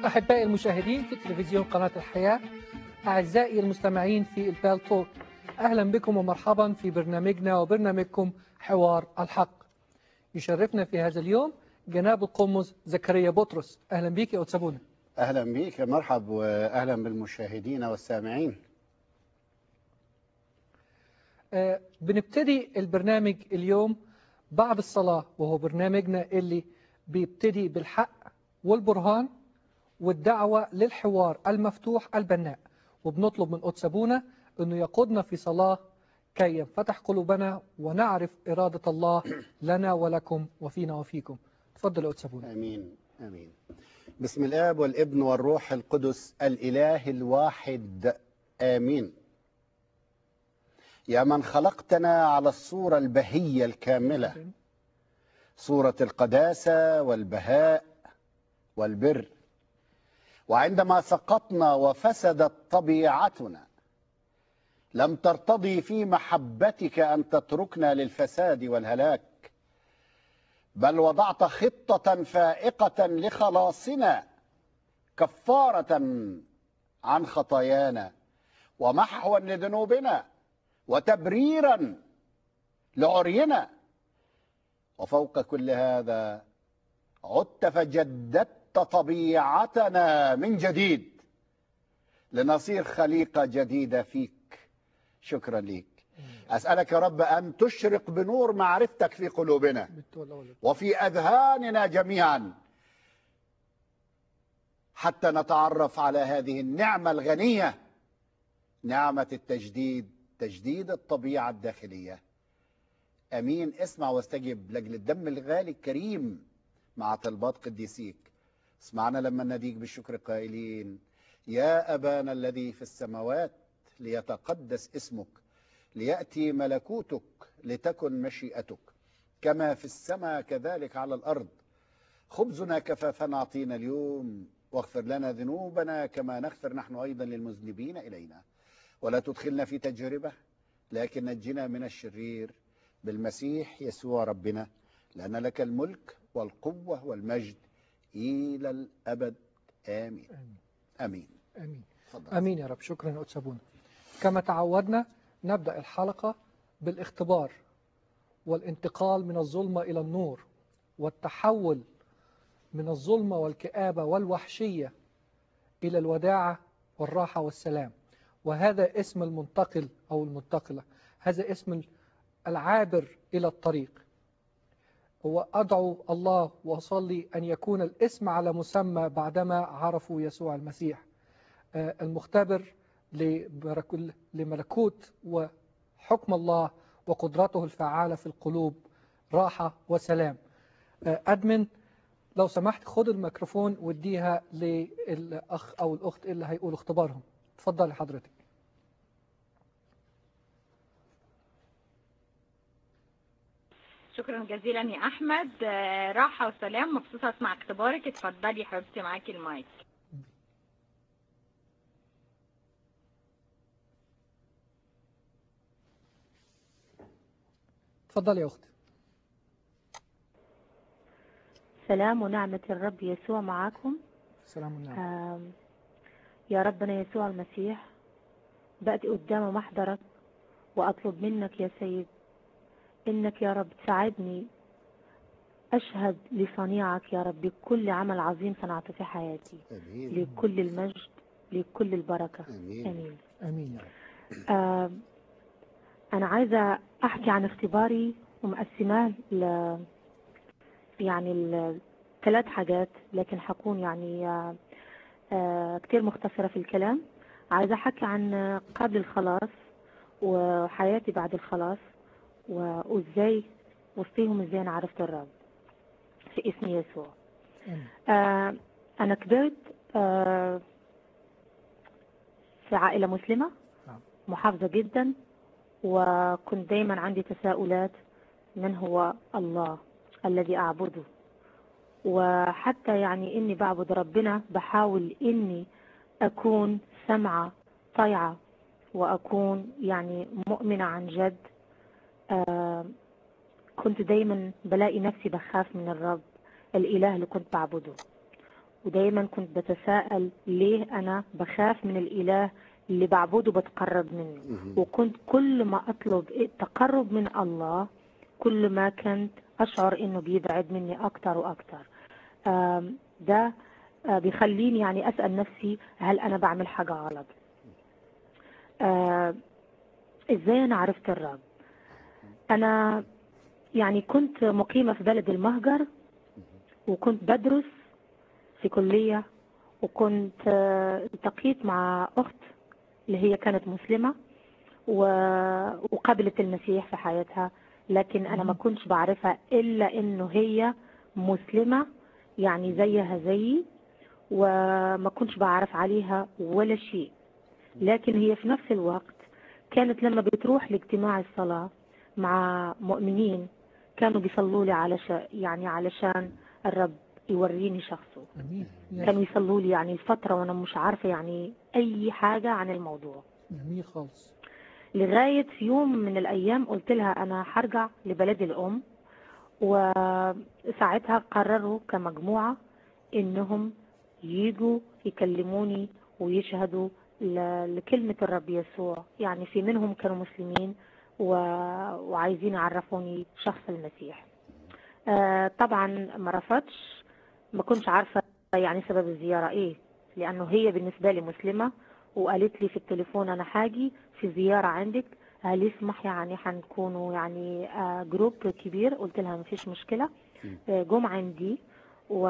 أحبائي المشاهدين في تلفزيون قناة الحياة أعزائي المستمعين في البال توك أهلا بكم ومرحبا في برنامجنا وبرنامجكم حوار الحق يشرفنا في هذا اليوم جناب القمص زكريا بطرس أهلا بك يا أتسابونا أهلا بك يا مرحب وأهلا بالمشاهدين والسامعين آه، بنبتدي البرنامج اليوم بعد الصلاة وهو برنامجنا اللي بيبتدي بالحق والبرهان والدعوة للحوار المفتوح البناء وبنطلب من أتسابونا أنه يقودنا في صلاة كي ينفتح قلوبنا ونعرف إرادة الله لنا ولكم وفينا وفيكم تفضل يا أتسابونا آمين آمين بسم الآب والابن والروح القدس الإله الواحد آمين يا من خلقتنا على الصورة البهية الكاملة صورة القداسة والبهاء والبر وعندما سقطنا وفسدت طبيعتنا لم ترتضي في محبتك أن تتركنا للفساد والهلاك بل وضعت خطة فائقة لخلاصنا كفارة عن خطايانا ومحوا لذنوبنا وتبريرا لعرينا وفوق كل هذا عدت فجددت طبيعتنا من جديد لنصير خليقة جديدة فيك شكرا لك أسألك يا رب أن تشرق بنور معرفتك في قلوبنا وفي أذهاننا جميعا حتى نتعرف على هذه النعمة الغنية نعمة التجديد تجديد الطبيعة الداخلية أمين اسمع واستجب لأجل الدم الغالي الكريم مع طلبات قديسيك اسمعنا لما نديك بالشكر قائلين يا أبانا الذي في السماوات ليتقدس اسمك ليأتي ملكوتك لتكن مشيئتك كما في السماء كذلك على الأرض خبزنا كفافنا أعطينا اليوم واغفر لنا ذنوبنا كما نغفر نحن أيضا للمذنبين إلينا ولا تدخلنا في تجربة لكن نجنا من الشرير بالمسيح يسوع ربنا لأن لك الملك والقوة والمجد إلى الأبد آمين آمين آمين آمين يا رب شكرا يا أتسابونا كما تعودنا نبدأ الحلقة بالاختبار والانتقال من الظلمة إلى النور والتحول من الظلمة والكآبة والوحشية إلى الوداعة والراحة والسلام وهذا اسم المنتقل أو المنتقلة هذا اسم العابر إلى الطريق وأدعو الله وأصلي أن يكون الاسم على مسمى بعدما عرفوا يسوع المسيح المختبر لملكوت وحكم الله وقدرته الفعالة في القلوب راحة وسلام أدمن لو سمحت خد الميكروفون واديها للأخ أو الأخت اللي هيقولوا اختبارهم تفضلي حضرتك شكرا جزيلا يا احمد راحه وسلام مبسوطه اسمع اختبارك اتفضلي حبيبتي معاكي المايك تفضلي يا اختي سلام ونعمة الرب يسوع معكم سلام ونعمة يا ربنا يسوع المسيح بأتي قدام محضرك وأطلب منك يا سيد إنك يا رب تساعدني أشهد لصنيعك يا رب بكل عمل عظيم صنعته في حياتي آمين لكل المجد لكل البركة آمين. آمين امين يا رب آه أنا عايزة أحكي عن اختباري ومقسماه ل يعني ثلاث حاجات لكن حكون يعني آه آه كتير مختصرة في الكلام عايزة أحكي عن قبل الخلاص وحياتي بعد الخلاص وازاي وسطيهم ازاي انا عرفت الرب في اسم يسوع آمين. آه انا كبرت آه في عائله مسلمه نعم. محافظه جدا وكنت دايما عندي تساؤلات من هو الله الذي اعبده وحتى يعني اني بعبد ربنا بحاول اني اكون سمعه طيعه واكون يعني مؤمنه عن جد آه كنت دايما بلاقي نفسي بخاف من الرب الإله اللي كنت بعبده ودايما كنت بتساءل ليه أنا بخاف من الإله اللي بعبده بتقرب منه مهم. وكنت كل ما أطلب التقرب من الله كل ما كنت أشعر إنه بيبعد مني أكتر وأكتر آم، ده آه، بيخليني يعني أسأل نفسي هل أنا بعمل حاجة غلط آه، إزاي أنا عرفت الرب أنا يعني كنت مقيمة في بلد المهجر وكنت بدرس في كلية وكنت آه، التقيت مع أخت اللي هي كانت مسلمة و- وقبلت المسيح في حياتها لكن أنا ما كنتش بعرفها إلا إنه هي مسلمة يعني زيها زيي وما كنتش بعرف عليها ولا شيء لكن هي في نفس الوقت كانت لما بتروح لاجتماع الصلاة مع مؤمنين كانوا بيصلوا لي علشان يعني علشان الرب يوريني شخصه جميل يا كانوا يصلوا لي يعني فترة وأنا مش عارفة يعني أي حاجة عن الموضوع جميل خالص لغاية في يوم من الأيام قلت لها أنا هرجع لبلدي الأم وساعتها قرروا كمجموعة إنهم يجوا يكلموني ويشهدوا ل- لكلمة الرب يسوع يعني في منهم كانوا مسلمين و... وعايزين يعرفوني شخص المسيح آه، طبعا ما رفضش ما كنتش عارفة يعني سبب الزيارة ايه لأنه هي بالنسبة لي مسلمة وقالت لي في التليفون أنا حاجي في زيارة عندك هل يسمح يعني حنكونوا يعني آه، جروب كبير قلت لها مفيش مشكلة آه، جم عندي و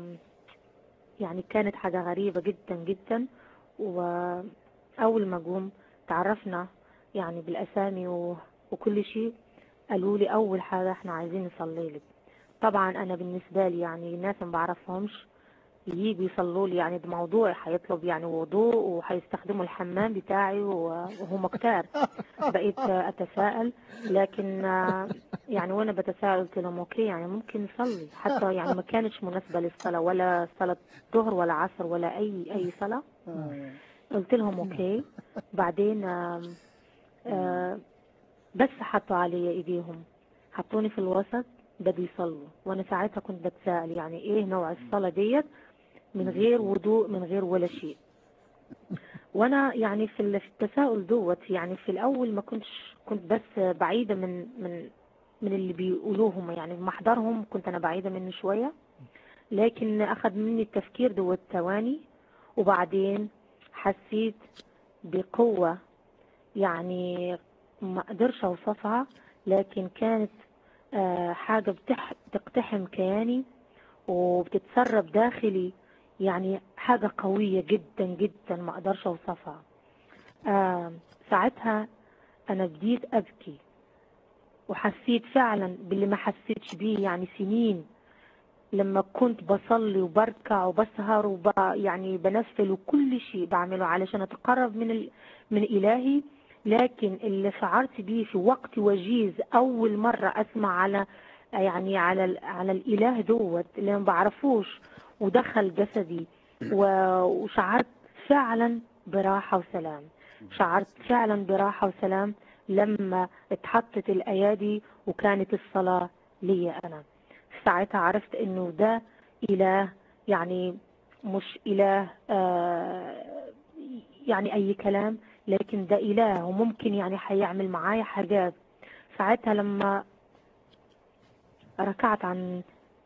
يعني كانت حاجة غريبة جدا جدا وأول ما جم تعرفنا يعني بالأسامي و... وكل شيء قالوا لي أول حاجة احنا عايزين نصلي لك طبعا أنا بالنسبة لي يعني ناس ما بعرفهمش ييجوا يصلوا لي يعني ده موضوع هيطلب يعني وضوء وهيستخدموا الحمام بتاعي و- وهم كتار بقيت أتساءل لكن آه، يعني وأنا بتساءل قلت لهم أوكي يعني ممكن نصلي حتى يعني ما كانتش مناسبة للصلاة ولا صلاة ظهر ولا عصر ولا أي أي صلاة قلت لهم أوكي بعدين آم، آه، بس حطوا علي إيديهم حطوني في الوسط بدوا يصلوا وأنا ساعتها كنت بتساءل يعني إيه نوع الصلاة ديت من غير وضوء من غير ولا شيء وانا يعني في ال- في التساؤل دوت يعني في الاول ما كنتش كنت بس بعيده من من من اللي بيقولوهم يعني محضرهم كنت انا بعيده منه شويه لكن اخذ مني التفكير دوت ثواني وبعدين حسيت بقوه يعني ما اقدرش اوصفها لكن كانت آه، حاجه بتح تقتحم كياني وبتتسرب داخلي يعني حاجة قوية جدا جدا ما أقدرش أوصفها آه ساعتها أنا بديت أبكي وحسيت فعلا باللي ما حسيتش بيه يعني سنين لما كنت بصلي وبركع وبسهر وب يعني بنفل وكل شيء بعمله علشان أتقرب من ال... من إلهي لكن اللي شعرت بيه في وقت وجيز أول مرة أسمع على يعني على ال- على الإله دوت اللي ما بعرفوش ودخل جسدي و- وشعرت فعلا براحة وسلام شعرت فعلا براحة وسلام لما اتحطت الأيادي وكانت الصلاة لي أنا ساعتها عرفت إنه ده إله يعني مش إله آه يعني أي كلام لكن ده إله وممكن يعني هيعمل معايا حاجات ساعتها لما ركعت عن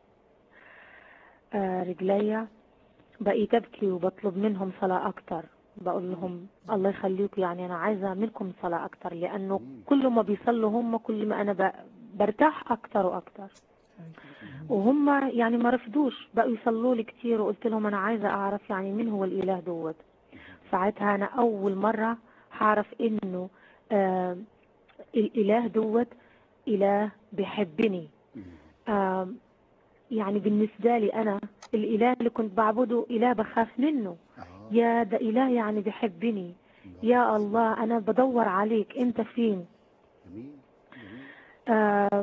آه، رجليا بقيت أبكي وبطلب منهم صلاة أكتر بقول لهم الله يخليكم يعني أنا عايزة منكم صلاة أكتر لأنه كل ما بيصلوا هم كل ما أنا ب- برتاح أكتر وأكتر وهم يعني ما رفضوش بقوا يصلوا لي كتير وقلت لهم أنا عايزة أعرف يعني مين هو الإله دوت ساعتها أنا أول مرة هعرف إنه آه الإله دوت إله بيحبني آه يعني بالنسبة لي أنا الإله اللي كنت بعبده إله بخاف منه آه. يا ده إله يعني بيحبني يا الله أنا بدور عليك أنت فين جميل جميل آه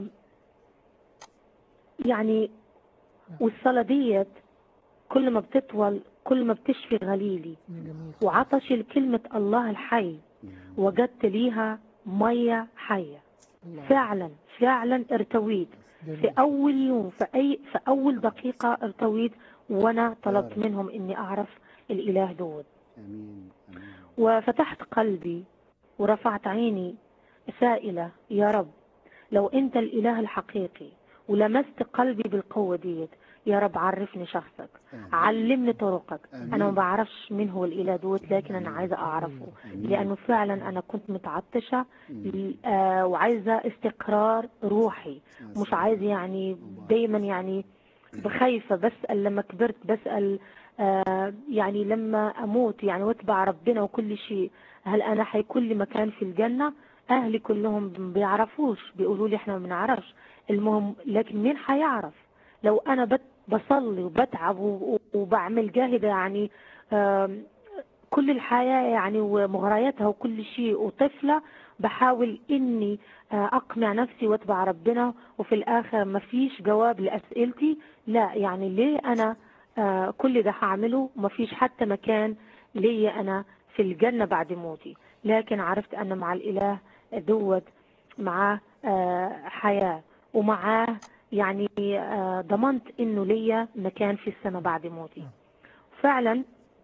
يعني والصلاة ديت كل ما بتطول كل ما بتشفي غليلي جميل وعطش لكلمة الله الحي وجدت ليها مية حية الله. فعلا فعلا ارتويت في جميل. أول يوم في أي في أول دقيقة ارتويت وأنا طلبت رب. منهم إني أعرف الإله دود امين امين وفتحت قلبي ورفعت عيني سائلة يا رب لو أنت الإله الحقيقي ولمست قلبي بالقوة ديت يا رب عرفني شخصك آمين. علمني طرقك آمين. أنا ما بعرفش مين هو الإله دوت لكن أنا عايزة أعرفه آمين. لأنه فعلا أنا كنت متعطشة مم. آه، وعايزة استقرار روحي يا مش سلام. عايزة يعني دايما يعني بخايفة بسأل لما كبرت بسأل آه، يعني لما أموت يعني واتبع ربنا وكل شيء هل أنا حيكون لي مكان في الجنة أهلي كلهم بيعرفوش بيقولوا لي إحنا ما بنعرفش المهم لكن مين حيعرف لو أنا بت بصلي وبتعب و- وبعمل جاهدة يعني آم، كل الحياة يعني ومغرياتها وكل شيء وطفلة بحاول إني آه، أقنع نفسي واتبع ربنا وفي الآخر ما فيش جواب لأسئلتي لا يعني ليه أنا آه، كل ده هعمله وما فيش حتى مكان ليا أنا في الجنة بعد موتي لكن عرفت أن مع الإله دوت معاه آه، حياة ومعاه يعني آه، ضمنت إنه ليا مكان في السماء بعد موتي فعلا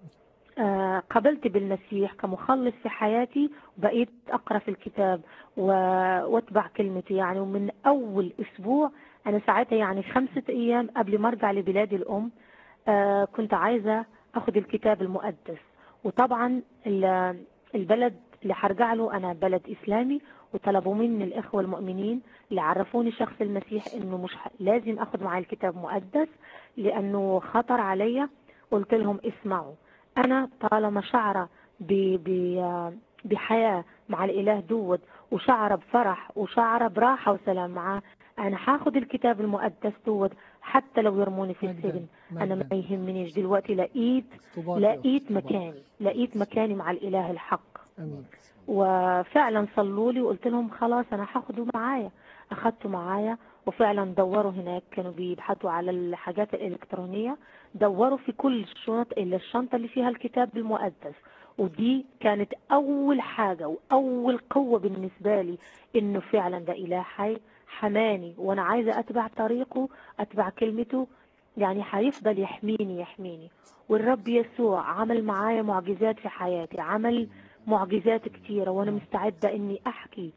آه، قبلت بالمسيح كمخلص في حياتي وبقيت أقرأ في الكتاب و- واتبع كلمتي يعني ومن أول أسبوع أنا ساعتها يعني خمسة أيام قبل ما أرجع لبلادي الأم آه، كنت عايزة أخذ الكتاب المقدس وطبعا ال- البلد اللي هرجع له أنا بلد إسلامي وطلبوا مني الإخوة المؤمنين اللي عرفوني شخص المسيح إنه مش ح- لازم أخذ معي الكتاب مقدس لأنه خطر عليا قلت لهم اسمعوا أنا طالما شعرة ب- ب- بحياة مع الإله دود وشعرة بفرح وشعرة براحة وسلام معاه أنا هاخد الكتاب المقدس دود حتى لو يرموني في مجداً، السجن أنا ما مجداً. يهمنيش دلوقتي لقيت اختبار يا أخت، لقيت اختبار. مكاني لقيت مكاني مع الإله الحق امين وفعلا صلوا لي وقلت لهم خلاص انا هاخده معايا اخدته معايا وفعلا دوروا هناك كانوا بيبحثوا على الحاجات الالكترونيه دوروا في كل الشنط الا الشنطه اللي فيها الكتاب المقدس ودي كانت اول حاجه واول قوه بالنسبه لي انه فعلا ده اله حي حماني وانا عايزه اتبع طريقه اتبع كلمته يعني هيفضل يحميني يحميني والرب يسوع عمل معايا معجزات في حياتي عمل معجزات كتيرة وأنا مستعدة إني أحكي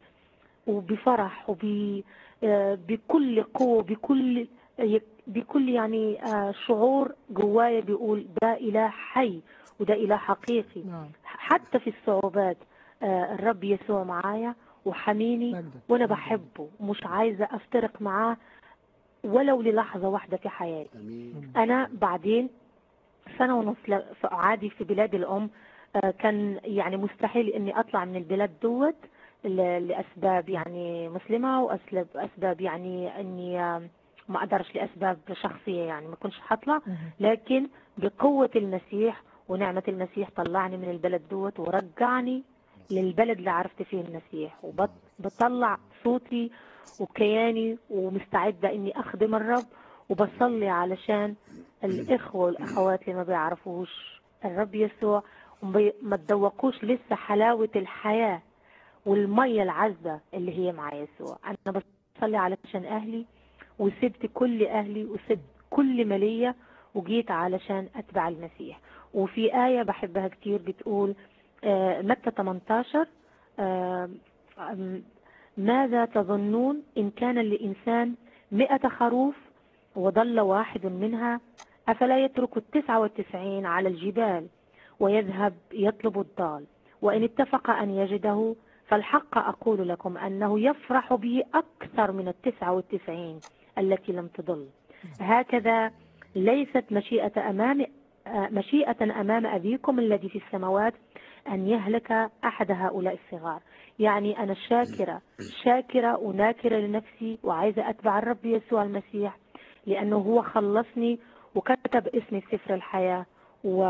وبفرح وب آه، بكل قوة بكل بكل يعني آه، شعور جوايا بيقول ده إله حي وده إله حقيقي نعم حتى في الصعوبات آه، الرب يسوع معايا وحميني مجدا وأنا بحبه مش عايزة أفترق معاه ولو للحظة واحدة في حياتي امين انا بعدين سنة ونص ل- في- عادي في بلاد الام آه، كان يعني مستحيل اني اطلع من البلاد دوت ل- لاسباب يعني مسلمة واسباب اسباب يعني اني آه، ما اقدرش لاسباب شخصية يعني ما كنتش حطلع مهم. لكن بقوة المسيح ونعمة المسيح طلعني من البلد دوت ورجعني للبلد اللي عرفت فيه المسيح وبطلع صوتي وكياني ومستعدة اني اخدم الرب وبصلي علشان الاخوة والاخوات اللي ما بيعرفوش الرب يسوع وما ما تذوقوش لسه حلاوة الحياة والمية العذبة اللي هي مع يسوع انا بصلي علشان اهلي وسبت كل اهلي وسبت كل ما ليا وجيت علشان اتبع المسيح وفي آية بحبها كتير بتقول آه، متى 18 آه، آم، ماذا تظنون إن كان لإنسان مئة خروف وضل واحد منها أفلا يترك التسعة والتسعين على الجبال ويذهب يطلب الضال وإن اتفق أن يجده فالحق أقول لكم أنه يفرح به أكثر من التسعة والتسعين التي لم تضل هكذا ليست مشيئة أمام آه، مشيئة أمام أبيكم الذي في السماوات أن يهلك أحد هؤلاء الصغار يعني أنا شاكرة شاكرة وناكرة لنفسي وعايزة أتبع الرب يسوع المسيح لأنه هو خلصني وكتب اسمي في سفر الحياة و...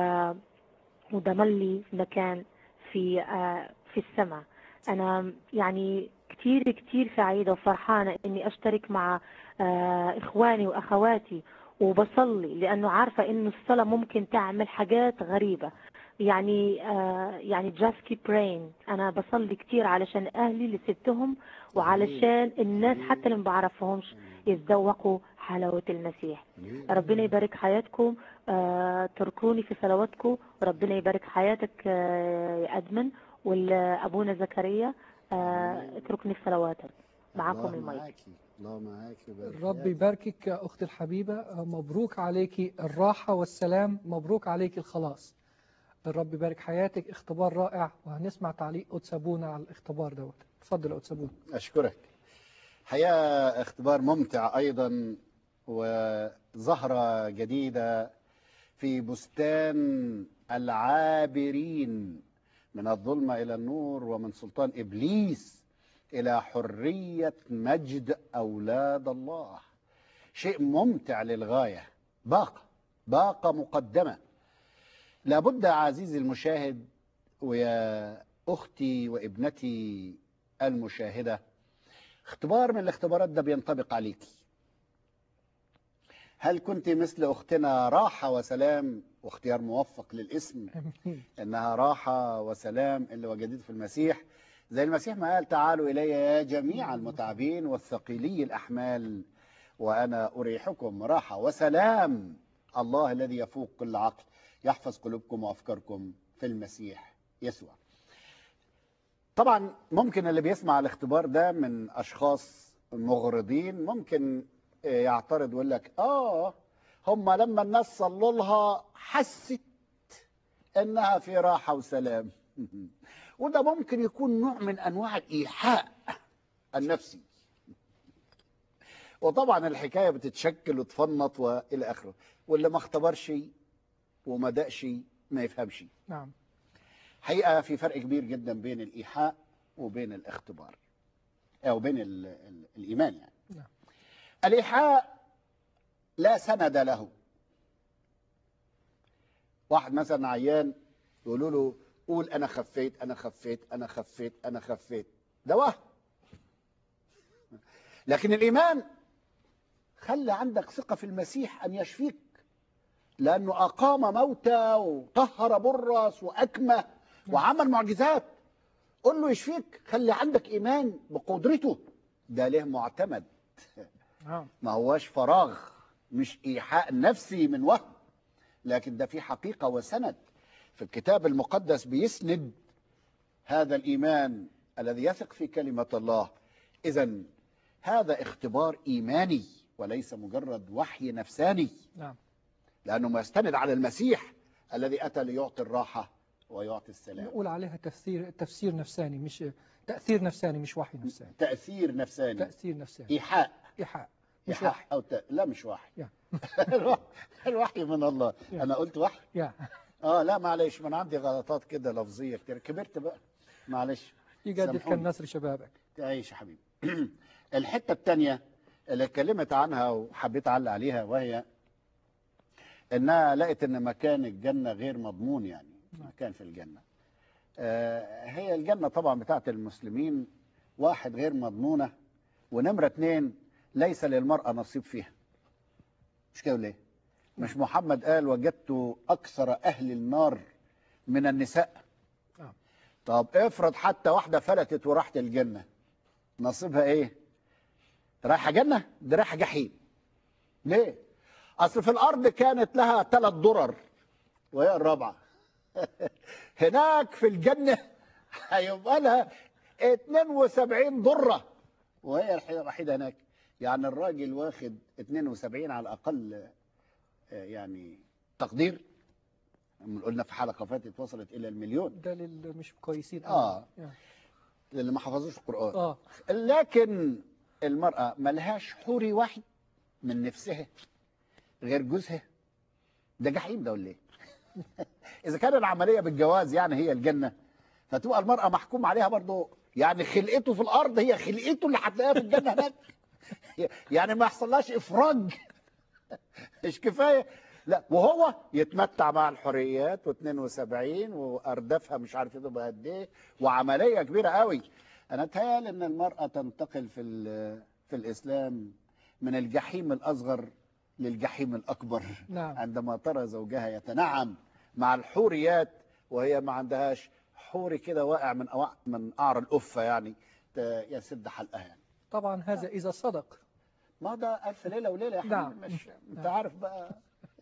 وضمن لي مكان في آه، في السماء أنا يعني كتير كتير سعيدة وفرحانة إني أشترك مع آه، إخواني وأخواتي وبصلي لأنه عارفة إنه الصلاة ممكن تعمل حاجات غريبة يعني آه يعني just keep praying أنا بصلي كتير علشان أهلي اللي سبتهم وعلشان الناس حتى اللي ما بعرفهمش يتذوقوا حلاوة المسيح ربنا يبارك حياتكم آه، تركوني في صلواتكم وربنا يبارك حياتك آه، يا أدمن والأبونا زكريا آه، اتركني في صلواتك معكم الله المايك معاكي الله معاكي ويبارك الرب فيك. يباركك يا أختي الحبيبة مبروك عليك الراحة والسلام مبروك عليك الخلاص الرب يبارك حياتك اختبار رائع وهنسمع تعليق أتسابونا على الاختبار دوت اتفضل يا أتسابون أشكرك حقيقة اختبار ممتع أيضا وزهرة جديدة في بستان العابرين من الظلمة إلى النور ومن سلطان إبليس إلى حرية مجد أولاد الله شيء ممتع للغاية باقة باقة مقدمة لابد يا عزيزي المشاهد ويا أختي وابنتي المشاهدة اختبار من الاختبارات ده بينطبق عليكي هل كنت مثل أختنا راحة وسلام واختيار موفق للاسم أمين إنها راحة وسلام اللي وجدته في المسيح زي المسيح ما قال تعالوا إلي يا جميع المتعبين والثقيلي الأحمال وأنا أريحكم راحة وسلام الله الذي يفوق كل عقل يحفظ قلوبكم وأفكاركم في المسيح يسوع طبعا ممكن اللي بيسمع الاختبار ده من أشخاص مغرضين ممكن يعترض ويقول لك آه هم لما الناس صلوا لها حست انها في راحه وسلام وده ممكن يكون نوع من انواع الايحاء النفسي وطبعا الحكايه بتتشكل وتفنط والى اخره واللي ما اختبرش وما دقش ما يفهمش نعم حقيقه في فرق كبير جدا بين الايحاء وبين الاختبار او بين ال ال الايمان يعني نعم. الايحاء لا سند له واحد مثلا عيان يقولوا له قول انا خفيت انا خفيت انا خفيت انا خفيت ده وهم لكن الايمان خلي عندك ثقه في المسيح ان يشفيك لانه اقام موتى وطهر برص واكمه وعمل معجزات قول له يشفيك خلي عندك ايمان بقدرته ده له معتمد نعم ما هواش فراغ مش ايحاء نفسي من وهم لكن ده في حقيقه وسند في الكتاب المقدس بيسند هذا الايمان الذي يثق في كلمه الله اذا هذا اختبار ايماني وليس مجرد وحي نفساني نعم لانه ما يستند على المسيح الذي اتى ليعطي الراحه ويعطي السلام نقول عليها تفسير تفسير نفساني مش تأثير نفساني مش وحي نفساني تاثير نفساني تأثير نفساني ايحاء إيحاء مش إيحاء وحي او ت... لا مش وحي يا. الوحي من الله يا. انا قلت وحي يا اه لا معلش ما انا عندي غلطات كده لفظيه كتير كبرت بقى معلش يجدد سامحوني. كالنسر شبابك تعيش يا حبيبي الحته الثانيه اللي اتكلمت عنها وحبيت اعلق عليها وهي انها لقت ان مكان الجنه غير مضمون يعني مكان في الجنه آه هي الجنه طبعا بتاعت المسلمين واحد غير مضمونه ونمره اثنين ليس للمراه نصيب فيها مش كده ليه مش محمد قال وجدت اكثر اهل النار من النساء نعم. طب افرض حتى واحده فلتت وراحت الجنه نصيبها ايه رايحه جنه دي رايحه جحيم ليه اصل في الارض كانت لها ثلاث درر وهي الرابعه هناك في الجنه هيبقى لها 72 ضره وهي الح- الوحيده هناك يعني الراجل واخد 72 على الاقل آه، يعني تقدير قلنا في حلقه فاتت وصلت الى المليون ده للي مش كويسين آه. يا. اللي ما حفظوش القران اه لكن المرأة ملهاش حوري واحد من نفسها غير جوزها ده جحيم ده ولا ايه؟ إذا كان العملية بالجواز يعني هي الجنة فتبقى المرأة محكوم عليها برضه يعني خلقته في الأرض هي خلقته اللي هتلاقيها في الجنة هناك يعني ما يحصلهاش إفراج مش كفاية لا وهو يتمتع مع الحريات و72 واردافها مش عارف تبقى قد ايه وعمليه كبيره قوي انا اتهيألي ان المراه تنتقل في ال- في الاسلام من الجحيم الاصغر للجحيم الاكبر نعم عندما ترى زوجها يتنعم مع الحوريات وهي ما عندهاش حوري كده واقع من أوع- من قعر القفه يعني ت- يسد حلقها يعني طبعا هذا إذا صدق ما ده ألف ليلة وليلة يا نعم. حبيبي مش أنت نعم. عارف بقى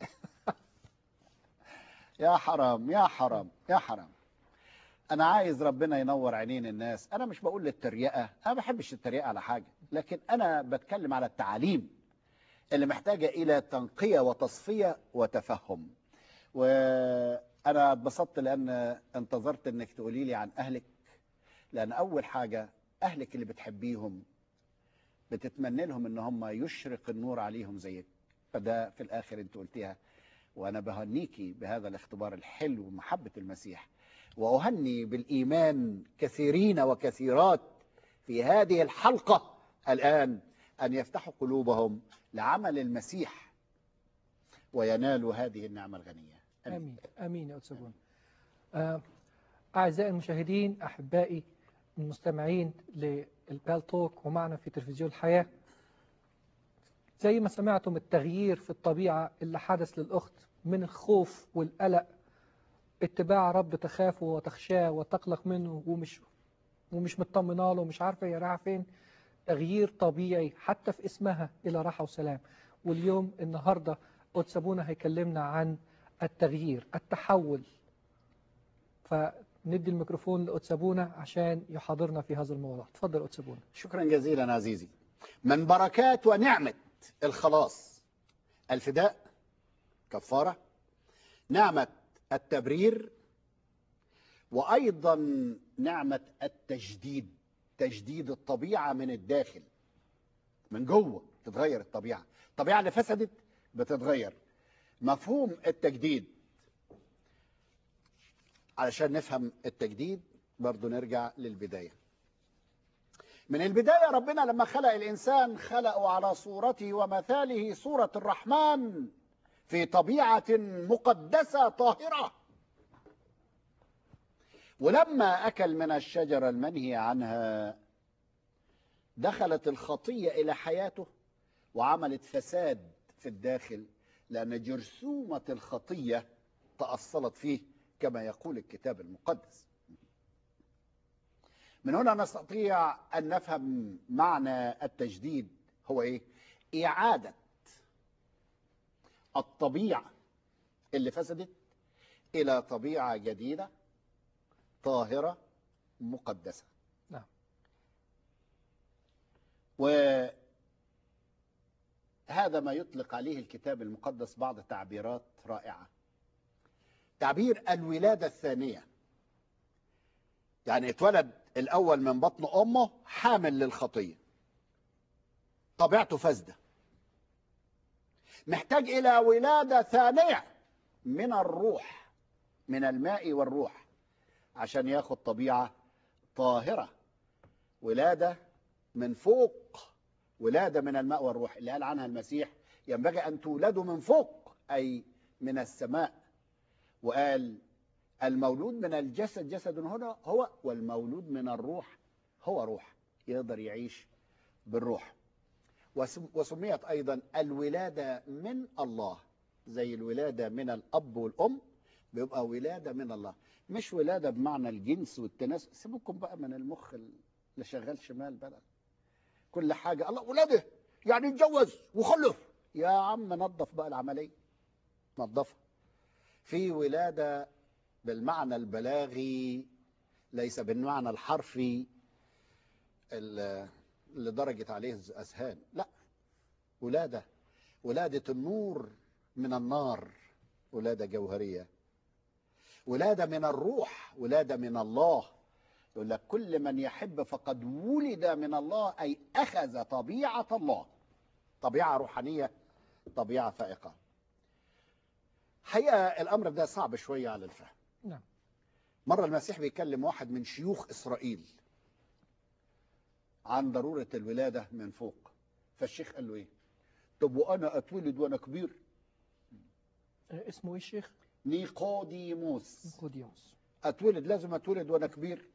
يا حرام يا حرام يا حرام أنا عايز ربنا ينور عينين الناس أنا مش بقول للتريقة أنا ما بحبش التريقة على حاجة لكن أنا بتكلم على التعاليم اللي محتاجة إلى تنقية وتصفية وتفهم وأنا اتبسطت لأن انتظرت أنك تقولي لي عن أهلك لأن أول حاجة أهلك اللي بتحبيهم بتتمنى لهم ان هم يشرق النور عليهم زيك فده في الاخر انت قلتيها وانا بهنيكي بهذا الاختبار الحلو محبه المسيح واهني بالايمان كثيرين وكثيرات في هذه الحلقه الان ان يفتحوا قلوبهم لعمل المسيح وينالوا هذه النعمه الغنيه امين امين يا استاذ بونا آه، اعزائي المشاهدين احبائي المستمعين للبال توك ومعنا في تلفزيون الحياه زي ما سمعتم التغيير في الطبيعه اللي حدث للاخت من الخوف والقلق اتباع رب تخافه وتخشاه وتقلق منه ومش ومش مطمنه له ومش عارفه هي رايحه فين تغيير طبيعي حتى في اسمها الى راحه وسلام واليوم النهارده قدس ابونا هيكلمنا عن التغيير التحول فندي الميكروفون لقدس ابونا عشان يحاضرنا في هذا الموضوع اتفضل قدس ابونا شكرا جزيلا عزيزي من بركات ونعمه الخلاص الفداء كفاره نعمه التبرير وايضا نعمه التجديد تجديد الطبيعه من الداخل من جوه تتغير الطبيعه الطبيعه اللي فسدت بتتغير مفهوم التجديد علشان نفهم التجديد برضو نرجع للبدايه من البدايه ربنا لما خلق الانسان خلقه على صورته ومثاله صوره الرحمن في طبيعه مقدسه طاهره ولما اكل من الشجره المنهي عنها دخلت الخطيه الى حياته وعملت فساد في الداخل لان جرثومه الخطيه تاصلت فيه كما يقول الكتاب المقدس من هنا نستطيع ان نفهم معنى التجديد هو ايه اعاده الطبيعه اللي فسدت الى طبيعه جديده طاهره مقدسه نعم. وهذا ما يطلق عليه الكتاب المقدس بعض تعبيرات رائعه تعبير الولاده الثانيه يعني اتولد الاول من بطن امه حامل للخطيه طبيعته فاسده محتاج الى ولاده ثانيه من الروح من الماء والروح عشان ياخد طبيعه طاهره ولاده من فوق ولاده من الماء والروح اللي قال عنها المسيح ينبغي ان تولدوا من فوق اي من السماء وقال المولود من الجسد جسد هنا هو والمولود من الروح هو روح يقدر يعيش بالروح وسم- وسميت ايضا الولاده من الله زي الولاده من الاب والام بيبقى ولاده من الله مش ولاده بمعنى الجنس والتناسل سيبكم بقى من المخ اللي شغال شمال بقى كل حاجه الله ولاده يعني اتجوز وخلف يا عم نظف بقى العمليه نظفها في ولاده بالمعنى البلاغي ليس بالمعنى الحرفي ال- اللي درجت عليه الأذهان لا ولادة ولادة النور من النار ولادة جوهرية ولادة من الروح ولادة من الله يقول لك كل من يحب فقد ولد من الله أي أخذ طبيعة الله طبيعة روحانية طبيعة فائقة حقيقة الأمر ده صعب شوية على الفهم نعم. مرة المسيح بيكلم واحد من شيوخ إسرائيل عن ضرورة الولادة من فوق فالشيخ قال له إيه طب وأنا أتولد وأنا كبير آه، اسمه ايه الشيخ نيقوديموس نيقوديموس أتولد لازم أتولد وأنا كبير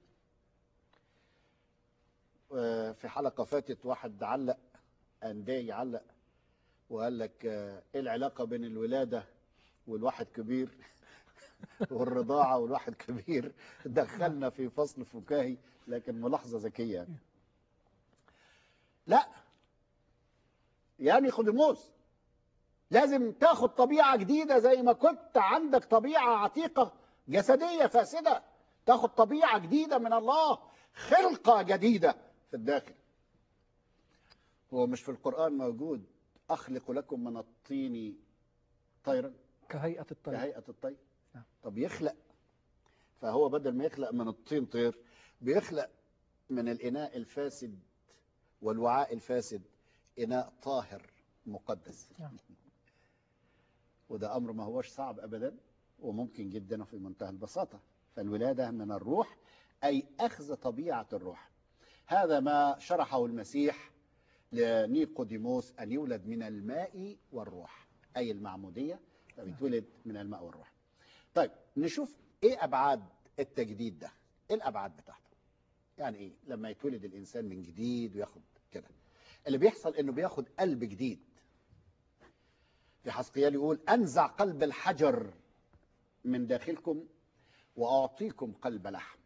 آه، في حلقة فاتت واحد علق أنداي علق وقال لك آه، إيه العلاقة بين الولادة والواحد كبير والرضاعة والواحد كبير دخلنا في فصل فكاهي لكن ملاحظة ذكية لا يا نيقوديموس لازم تاخد طبيعة جديدة زي ما كنت عندك طبيعة عتيقة جسدية فاسدة تاخد طبيعة جديدة من الله خلقة جديدة في الداخل هو مش في القرآن موجود أخلق لكم من الطين طيرا كهيئة الطير كهيئة الطير نعم. طب يخلق فهو بدل ما يخلق من الطين طير بيخلق من الإناء الفاسد والوعاء الفاسد إناء طاهر مقدس نعم. وده أمر ما هوش صعب أبدا وممكن جدا وفي منتهى البساطة فالولادة من الروح أي أخذ طبيعة الروح هذا ما شرحه المسيح لنيقوديموس أن يولد من الماء والروح أي المعمودية فبيتولد من الماء والروح طيب نشوف إيه أبعاد التجديد ده إيه الأبعاد بتاعته يعني إيه لما يتولد الإنسان من جديد وياخد كده اللي بيحصل إنه بياخد قلب جديد في حسقيال يقول أنزع قلب الحجر من داخلكم وأعطيكم قلب لحم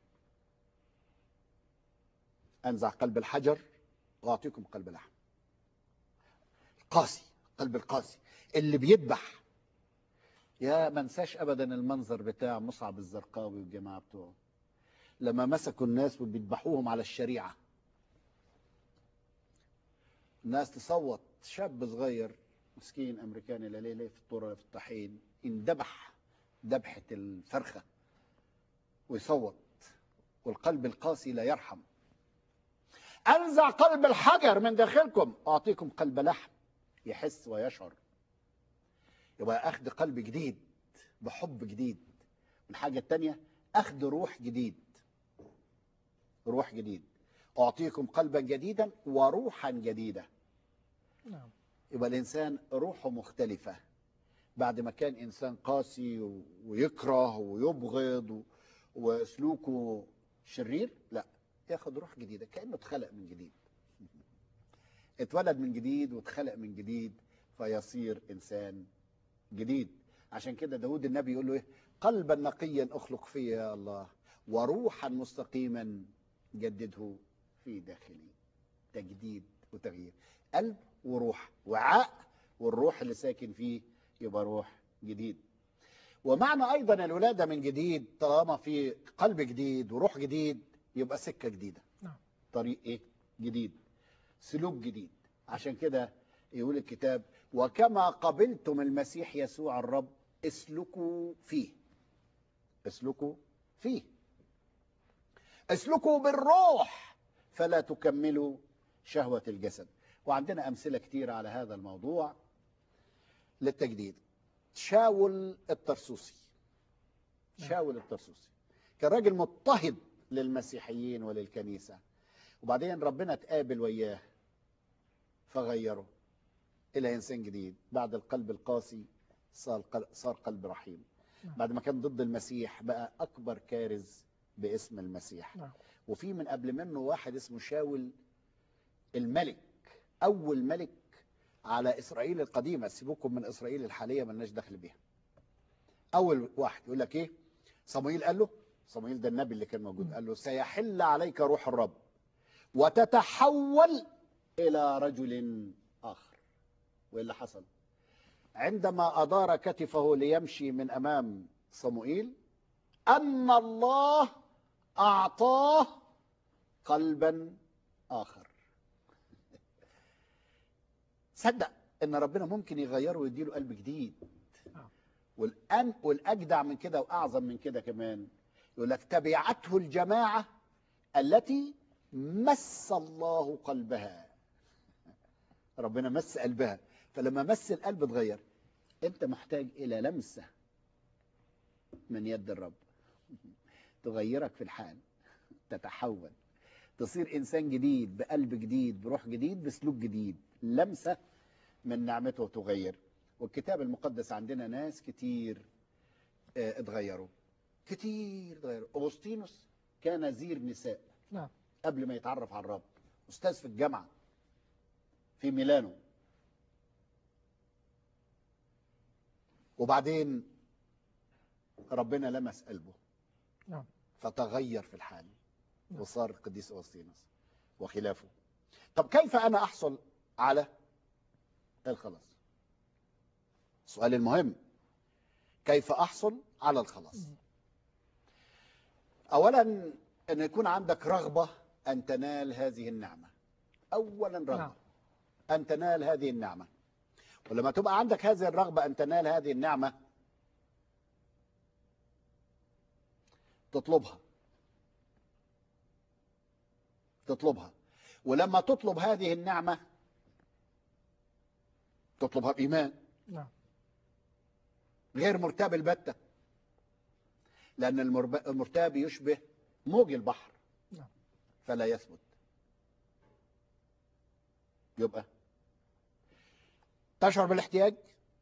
أنزع قلب الحجر وأعطيكم قلب لحم قاسي قلب القاسي اللي بيذبح يا ما انساش ابدا المنظر بتاع مصعب الزرقاوي والجماعه بتوعه لما مسكوا الناس وبيذبحوهم على الشريعه الناس تصوت شاب صغير مسكين امريكاني لا ليه ليه في الطرق في الطحين اندبح ذبحه الفرخه ويصوت والقلب القاسي لا يرحم انزع قلب الحجر من داخلكم اعطيكم قلب لحم يحس ويشعر يبقى اخذ قلب جديد بحب جديد والحاجه الثانيه اخذ روح جديد روح جديد اعطيكم قلبا جديدا وروحا جديده نعم يبقى الانسان روحه مختلفه بعد ما كان انسان قاسي و- ويكره ويبغض و- وسلوكه شرير لا ياخد روح جديده كانه اتخلق من جديد اتولد من جديد واتخلق من جديد فيصير انسان جديد عشان كده داود النبي يقول له ايه قلبا نقيا اخلق فيا يا الله وروحا مستقيما جدده في داخلي تجديد وتغيير قلب وروح وعاء والروح اللي ساكن فيه يبقى روح جديد ومعنى ايضا الولاده من جديد طالما في قلب جديد وروح جديد يبقى سكه جديده نعم. طريق ايه جديد سلوك جديد عشان كده يقول الكتاب وكما قبلتم المسيح يسوع الرب اسلكوا فيه اسلكوا فيه اسلكوا بالروح فلا تكملوا شهوة الجسد وعندنا أمثلة كتير على هذا الموضوع للتجديد شاول الترسوسي شاول الترسوسي كان راجل مضطهد للمسيحيين وللكنيسة وبعدين ربنا تقابل وياه فغيره إلى إنسان جديد بعد القلب القاسي صار قل- صار قلب رحيم نعم. بعد ما كان ضد المسيح بقى أكبر كارز باسم المسيح نعم. وفي من قبل منه واحد اسمه شاول الملك أول ملك على إسرائيل القديمة سيبوكم من إسرائيل الحالية ملناش دخل بيها أول واحد يقول لك إيه صموئيل قال له صموئيل ده النبي اللي كان موجود مم. قال له سيحل عليك روح الرب وتتحول إلى رجل آخر وإيه اللي حصل عندما أدار كتفه ليمشي من أمام صموئيل أن الله أعطاه قلبا آخر صدق ان ربنا ممكن يغيره ويديله قلب جديد نعم. والأن والاجدع من كده واعظم من كده كمان يقول لك تبعته الجماعه التي مس الله قلبها ربنا مس قلبها فلما مس القلب اتغير انت محتاج الى لمسه من يد الرب تغيرك في الحال تتحول تصير انسان جديد بقلب جديد بروح جديد بسلوك جديد لمسه من نعمته تغير والكتاب المقدس عندنا ناس كتير آه، اتغيروا كتير اتغيروا اغسطينوس كان زير نساء نعم. قبل ما يتعرف على الرب استاذ في الجامعه في ميلانو وبعدين ربنا لمس قلبه نعم. فتغير في الحال نعم. وصار القديس اغسطينوس وخلافه طب كيف انا احصل على الخلاص السؤال المهم كيف أحصل على الخلاص أولا أن يكون عندك رغبة أن تنال هذه النعمة أولا رغبة نعم. أن تنال هذه النعمة ولما تبقى عندك هذه الرغبة أن تنال هذه النعمة تطلبها تطلبها ولما تطلب هذه النعمة تطلبها بإيمان نعم غير مرتاب البتة لأن المرب- المرتاب يشبه موج البحر نعم. فلا يثبت يبقى تشعر بالاحتياج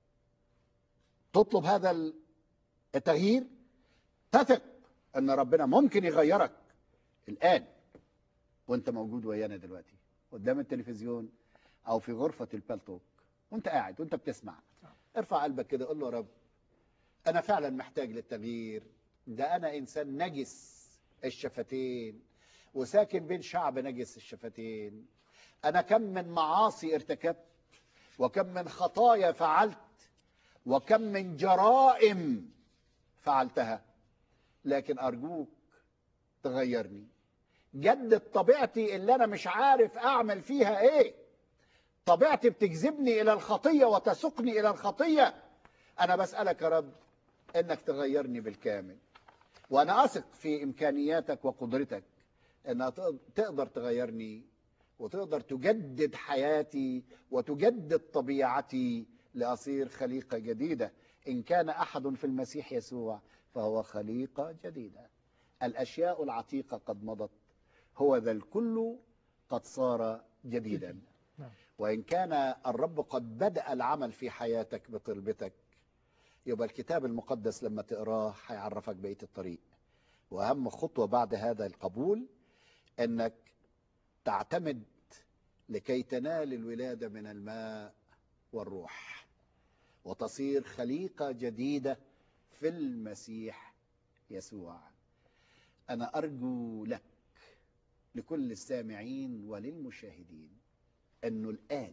تطلب هذا التغيير تثق أن ربنا ممكن يغيرك الآن وانت موجود ويانا دلوقتي قدام التلفزيون أو في غرفة البالتوك وانت قاعد وانت بتسمع ارفع قلبك كده قول له يا رب أنا فعلا محتاج للتغيير ده أنا إنسان نجس الشفتين وساكن بين شعب نجس الشفتين أنا كم من معاصي ارتكبت وكم من خطايا فعلت وكم من جرائم فعلتها لكن أرجوك تغيرني جدد طبيعتي اللي أنا مش عارف أعمل فيها إيه طبيعتي بتجذبني إلى الخطية وتسوقني إلى الخطية أنا بسألك يا رب إنك تغيرني بالكامل وأنا أثق في إمكانياتك وقدرتك إنها تقدر تغيرني وتقدر تجدد حياتي وتجدد طبيعتي لأصير خليقة جديدة إن كان أحد في المسيح يسوع فهو خليقة جديدة الأشياء العتيقة قد مضت هو ذا الكل قد صار جديدا نعم. وإن كان الرب قد بدأ العمل في حياتك بطلبتك يبقى الكتاب المقدس لما تقراه هيعرفك بقية الطريق وأهم خطوة بعد هذا القبول أنك تعتمد لكي تنال الولادة من الماء والروح وتصير خليقة جديدة في المسيح يسوع أنا أرجو لك لكل السامعين وللمشاهدين أنه الآن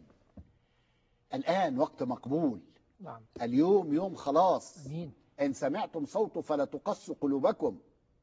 الآن وقت مقبول نعم اليوم يوم خلاص أمين إن سمعتم صوته فلا تقص قلوبكم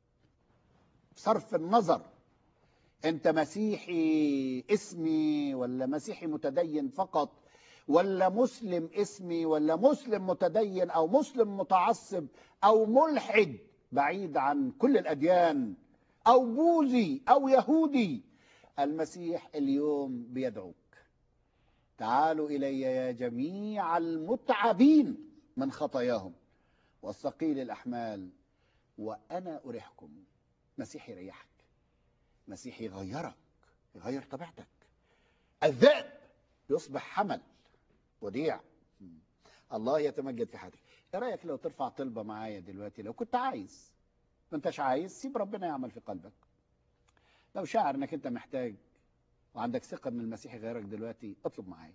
صرف النظر أنت مسيحي اسمي ولا مسيحي متدين فقط ولا مسلم اسمي ولا مسلم متدين أو مسلم متعصب أو ملحد بعيد عن كل الأديان أو بوذي أو يهودي المسيح اليوم بيدعوك تعالوا إلي يا جميع المتعبين من خطاياهم والثقيل الأحمال وأنا أريحكم مسيح يريحك مسيح يغيرك يغير طبيعتك الذئب يصبح حمل وديع الله يتمجد في حياتك ايه رايك لو ترفع طلبه معايا دلوقتي لو كنت عايز ما انتش عايز سيب ربنا يعمل في قلبك لو شاعر انك انت محتاج وعندك ثقه ان المسيح يغيرك دلوقتي اطلب معايا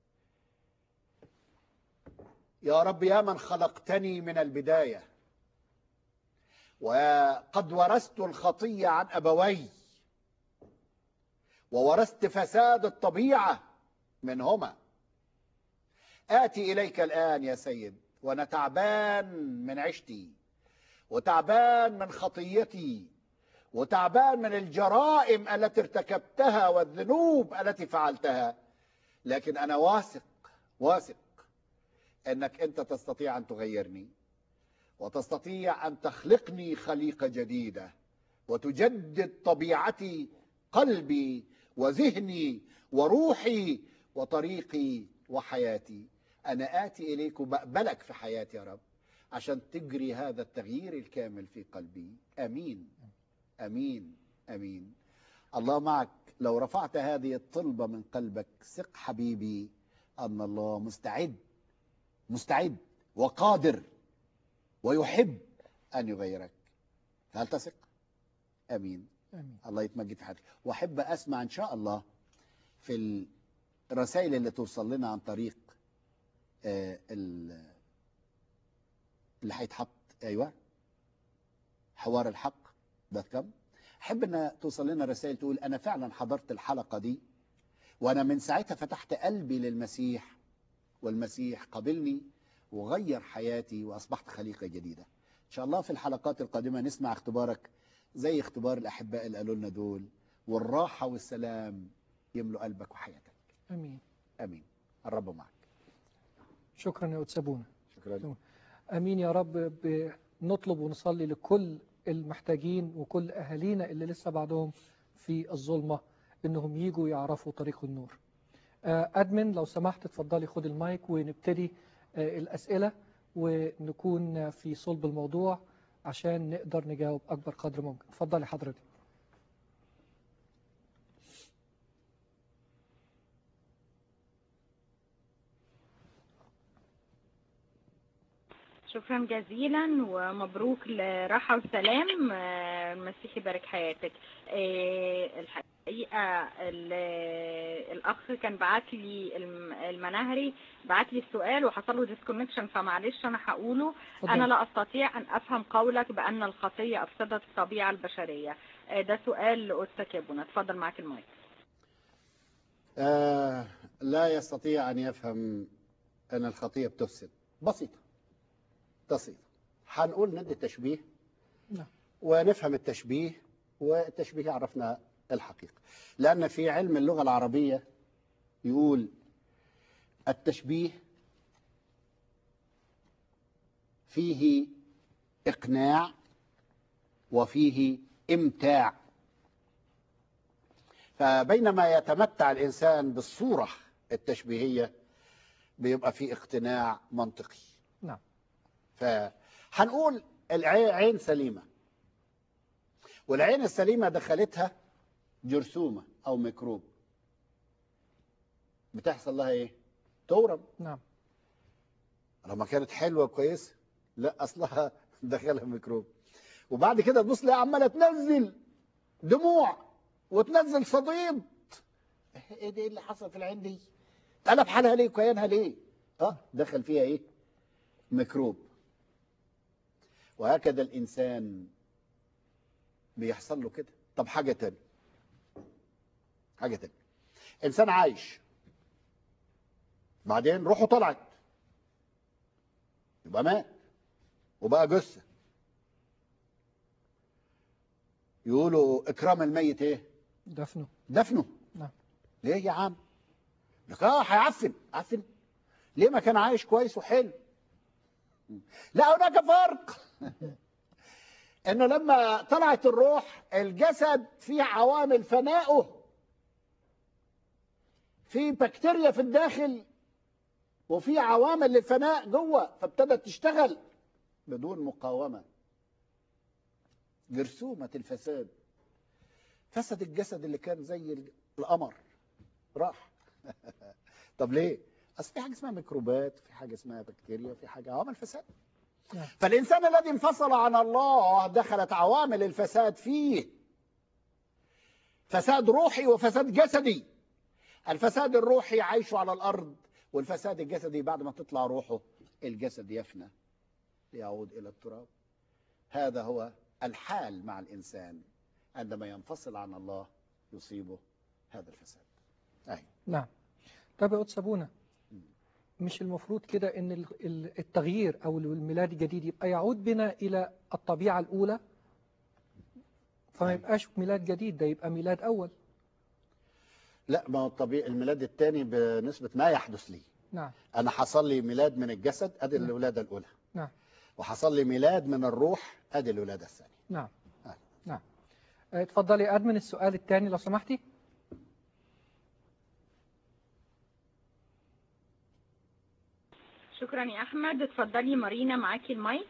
يا رب يا من خلقتني من البدايه وقد ورثت الخطيه عن ابوي وورثت فساد الطبيعه منهما آتي إليك الآن يا سيد وأنا تعبان من عشتي وتعبان من خطيتي وتعبان من الجرائم التي ارتكبتها والذنوب التي فعلتها لكن أنا واثق واثق أنك أنت تستطيع أن تغيرني وتستطيع أن تخلقني خليقة جديدة وتجدد طبيعتي قلبي وذهني وروحي وطريقي وحياتي أنا آتي إليك وبقبلك في حياتي يا رب عشان تجري هذا التغيير الكامل في قلبي أمين أمين أمين الله معك لو رفعت هذه الطلبة من قلبك ثق حبيبي أن الله مستعد مستعد وقادر ويحب أن يغيرك هل تثق؟ أمين أمين الله يتمجد في حياتك وأحب أسمع إن شاء الله في الرسائل اللي توصل لنا عن طريق آه، ال- اللي هيتحط ايوه حوار الحق دوت كوم احب ان توصل لنا رسائل تقول انا فعلا حضرت الحلقه دي وانا من ساعتها فتحت قلبي للمسيح والمسيح قبلني وغير حياتي وأصبحت خليقة جديدة إن شاء الله في الحلقات القادمة نسمع اختبارك زي اختبار الأحباء اللي قالوا لنا دول والراحة والسلام يملوا قلبك وحياتك امين امين الرب معك شكرا يا أتسابونا شكرا امين يا رب بنطلب ونصلي لكل المحتاجين وكل اهالينا اللي لسه بعدهم في الظلمه انهم يجوا يعرفوا طريق النور آه، ادمن لو سمحت اتفضلي خد المايك ونبتدي آه، الاسئله ونكون في صلب الموضوع عشان نقدر نجاوب اكبر قدر ممكن اتفضلي حضرتك شكرا جزيلا ومبروك لراحة وسلام آه، المسيح يبارك حياتك آه، الحقيقة ال- الأخ كان بعت لي الم- المناهري بعت لي السؤال وحصل له ديسكونكشن فمعلش أنا هقوله اتفضلي. أنا لا أستطيع أن أفهم قولك بأن الخطية أفسدت الطبيعة البشرية آه، ده سؤال لأستاذ كابونا اتفضل معاك المايك آه لا يستطيع أن يفهم أن الخطية بتفسد بسيطة بسيطة هنقول ندي تشبيه نعم. ونفهم التشبيه والتشبيه يعرفنا الحقيقة لأن في علم اللغة العربية يقول التشبيه فيه إقناع وفيه إمتاع فبينما يتمتع الإنسان بالصورة التشبيهية بيبقى في اقتناع منطقي نعم فهنقول العين سليمة والعين السليمة دخلتها جرثومة أو ميكروب بتحصل لها إيه؟ تورم نعم لما كانت حلوة كويسة لا أصلها دخلها ميكروب وبعد كده تبص لها عمالة تنزل دموع وتنزل صديد ايه ده إيه اللي حصل في العين دي قلب حالها ليه وكيانها ليه اه دخل فيها ايه ميكروب وهكذا الانسان بيحصل له كده طب حاجه تانية حاجه تانية انسان عايش بعدين روحه طلعت يبقى مات وبقى جثه يقولوا اكرام الميت ايه دفنه دفنه نعم. ليه يا عم لك اه هيعفن عفن ليه ما كان عايش كويس وحلو لا هناك فرق انه لما طلعت الروح الجسد فيه عوامل فنائه في بكتيريا في الداخل وفي عوامل للفناء جوه فابتدت تشتغل بدون مقاومه جرثومه الفساد فسد الجسد اللي كان زي القمر راح طب ليه اصل في حاجه اسمها ميكروبات في حاجه اسمها بكتيريا في حاجه عوامل فساد نعم. فالانسان الذي انفصل عن الله دخلت عوامل الفساد فيه فساد روحي وفساد جسدي الفساد الروحي عايش على الارض والفساد الجسدي بعد ما تطلع روحه الجسد يفنى ليعود الى التراب هذا هو الحال مع الانسان عندما ينفصل عن الله يصيبه هذا الفساد أي. نعم طب يا قدس أبونا مش المفروض كده ان ال- ال- التغيير او الميلاد الجديد يبقى يعود بنا الى الطبيعة الاولى فما أيوة. يبقاش ميلاد جديد ده يبقى ميلاد اول لا ما هو الطبيعي الميلاد الثاني بنسبة ما يحدث لي نعم أنا حصل لي ميلاد من الجسد أدي نعم. الولادة الأولى نعم. وحصل لي ميلاد من الروح أدي الولادة الثانية نعم آه. نعم آه، اتفضلي يا ادمن السؤال الثاني لو سمحتي شكرا يا أحمد اتفضلي مارينا معاكي المايك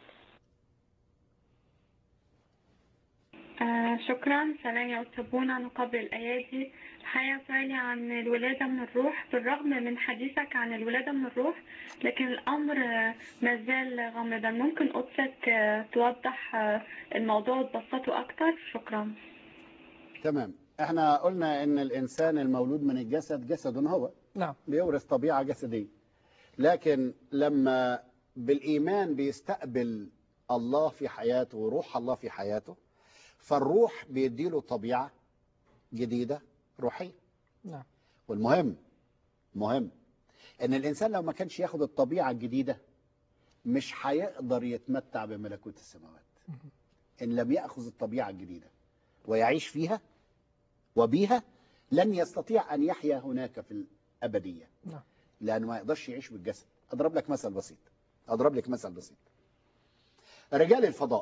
آه شكرا سلام يا أستاذ عن قبل الأيادي الحقيقة سؤالي عن الولادة من الروح بالرغم من حديثك عن الولادة من الروح لكن الأمر آه، ما زال غامضا ممكن قدسك آه، توضح آه، الموضوع وتبسطه أكتر شكرا تمام احنا قلنا ان الانسان المولود من الجسد جسد هو نعم بيورث طبيعة جسدية لكن لما بالإيمان بيستقبل الله في حياته وروح الله في حياته فالروح بيديله طبيعة جديدة روحية نعم والمهم مهم ان الانسان لو ما كانش ياخد الطبيعه الجديده مش هيقدر يتمتع بملكوت السماوات ان لم ياخذ الطبيعه الجديده ويعيش فيها وبيها لن يستطيع ان يحيا هناك في الابديه نعم. لانه ما يقدرش يعيش بالجسد اضرب لك مثل بسيط اضرب لك مثل بسيط رجال الفضاء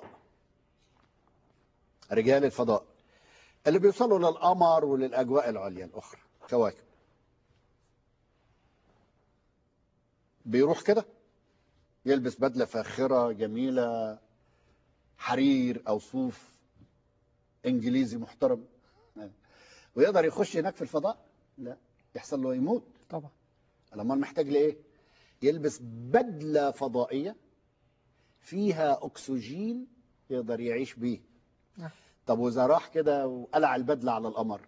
رجال الفضاء اللي بيوصلوا للقمر وللاجواء العليا الاخرى كواكب بيروح كده يلبس بدله فاخره جميله حرير او صوف انجليزي محترم ويقدر يخش هناك في الفضاء لا يحصل له يموت طبعا لما محتاج لايه يلبس بدله فضائيه فيها اكسجين يقدر يعيش بيه نعم. طب واذا راح كده وقلع البدله على القمر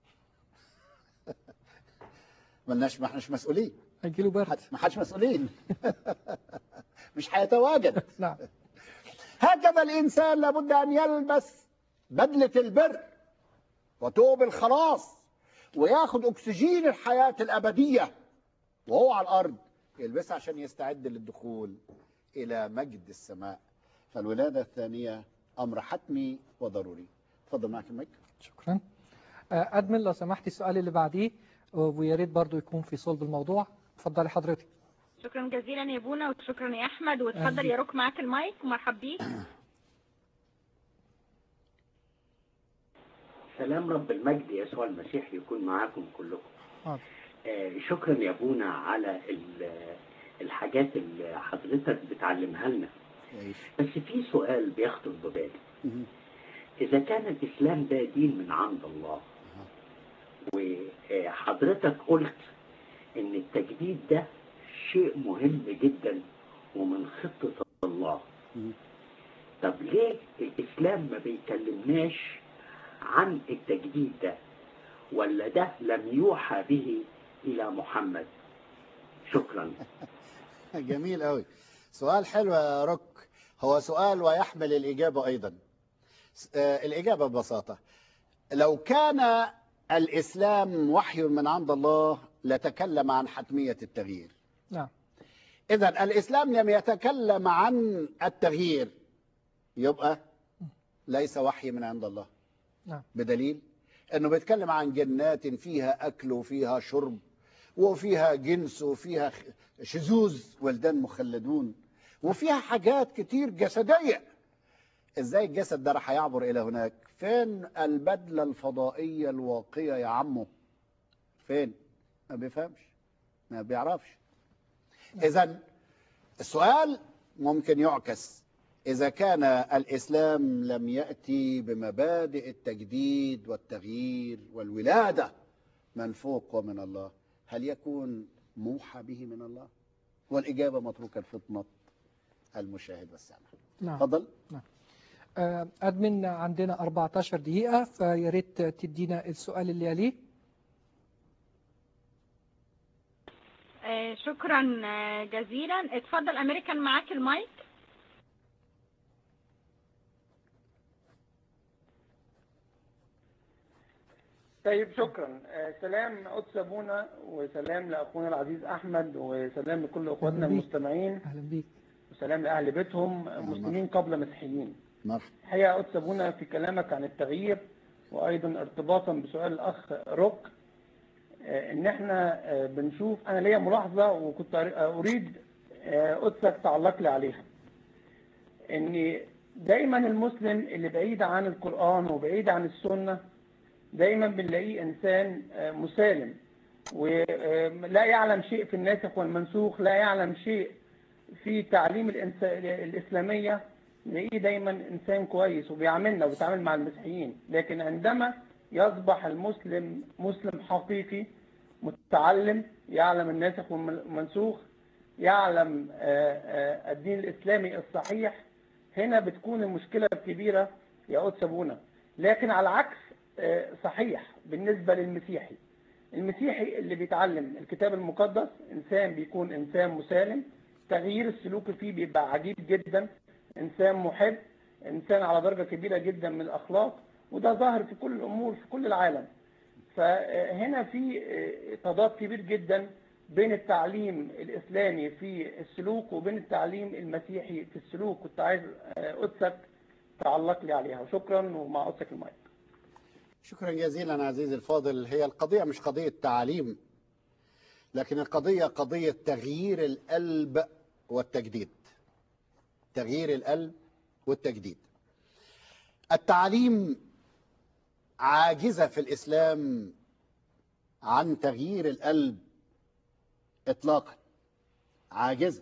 ملناش ما احناش مسؤولين هيجيله برد حد- ما حدش مسؤولين مش هيتواجد نعم هكذا الإنسان لابد أن يلبس بدلة البر وتوب الخلاص وياخد أكسجين الحياة الأبدية وهو على الأرض يلبسها عشان يستعد للدخول إلى مجد السماء فالولادة الثانية أمر حتمي وضروري تفضل معك المايك شكرا آه، أدمن لو سمحتي السؤال اللي بعديه ويا ريت برضه يكون في صلب الموضوع اتفضلي حضرتك شكرا جزيلا يا بونا وشكرا يا احمد أهلا واتفضل بيك. يا روك معاك المايك ومرحب بيك سلام رب المجد يسوع المسيح يكون معاكم كلكم حاضر. آه، شكرا يا ابونا على ال- الحاجات اللي حضرتك بتعلمها لنا يعيش بس في سؤال بيخطر ببالي اذا كان الاسلام ده دين من عند الله وحضرتك قلت ان التجديد ده شيء مهم جدا ومن خطة الله مم. طب ليه الاسلام ما بيكلمناش عن التجديد ده ولا ده لم يوحى به الى محمد شكرا جميل قوي سؤال حلو يا روك هو سؤال ويحمل الإجابة أيضا آه، الإجابة ببساطة لو كان الإسلام وحي من عند الله لتكلم عن حتمية التغيير نعم إذا الإسلام لم يتكلم عن التغيير يبقى ليس وحي من عند الله نعم. بدليل أنه بيتكلم عن جنات فيها أكل وفيها شرب وفيها جنس وفيها خ- شذوذ ولدان مخلدون وفيها حاجات كتير جسدية ازاي الجسد ده راح يعبر الى هناك فين البدلة الفضائية الواقية يا عمو فين ما بيفهمش ما بيعرفش اذا السؤال ممكن يعكس إذا كان الإسلام لم يأتي بمبادئ التجديد والتغيير والولادة من فوق ومن الله هل يكون موحى به من الله والإجابة متروكة لفطنة المشاهد والسامع نعم تفضل آه، أدمن عندنا 14 دقيقة فيا ريت تدينا السؤال اللي يليه آه، شكرا آه، جزيلا اتفضل امريكان معاك المايك طيب شكرا آه، سلام قدس ابونا وسلام لاخونا العزيز احمد وسلام لكل اخواتنا أهلا بيك. المستمعين أهلا بيك وسلام لاهل بيتهم مرحبا. مسلمين قبل مسيحيين مرحبا الحقيقه قدس ابونا في كلامك عن التغيير وايضا ارتباطا بسؤال الاخ روك آه، ان احنا آه، بنشوف انا ليا ملاحظه وكنت أر- اريد آه، قدسك تعلق لي عليها ان دايما المسلم اللي بعيد عن القران وبعيد عن السنه دايما بنلاقيه انسان آه، مسالم ولا يعلم شيء في الناسخ والمنسوخ لا يعلم شيء في تعليم الإنس- الإسلامية نلاقيه دايما إنسان كويس وبيعاملنا وبيتعامل مع المسيحيين لكن عندما يصبح المسلم مسلم حقيقي متعلم يعلم الناسخ والمنسوخ يعلم آه، آه، الدين الإسلامي الصحيح هنا بتكون المشكلة الكبيرة يا قدس أبونا لكن على العكس آه، صحيح بالنسبة للمسيحي المسيحي اللي بيتعلم الكتاب المقدس إنسان بيكون إنسان مسالم تغيير السلوك فيه بيبقى عجيب جدا إنسان محب إنسان على درجة كبيرة جدا من الأخلاق وده ظاهر في كل الأمور في كل العالم فهنا في آه، تضاد كبير جدا بين التعليم الإسلامي في السلوك وبين التعليم المسيحي في السلوك كنت عايز آه، قدسك تعلق لي عليها وشكرا ومع قدسك المايك شكرا جزيلا عزيزي الفاضل هي القضية مش قضية تعليم لكن القضية قضية تغيير القلب والتجديد تغيير القلب والتجديد التعليم عاجزة في الإسلام عن تغيير القلب إطلاقا عاجزة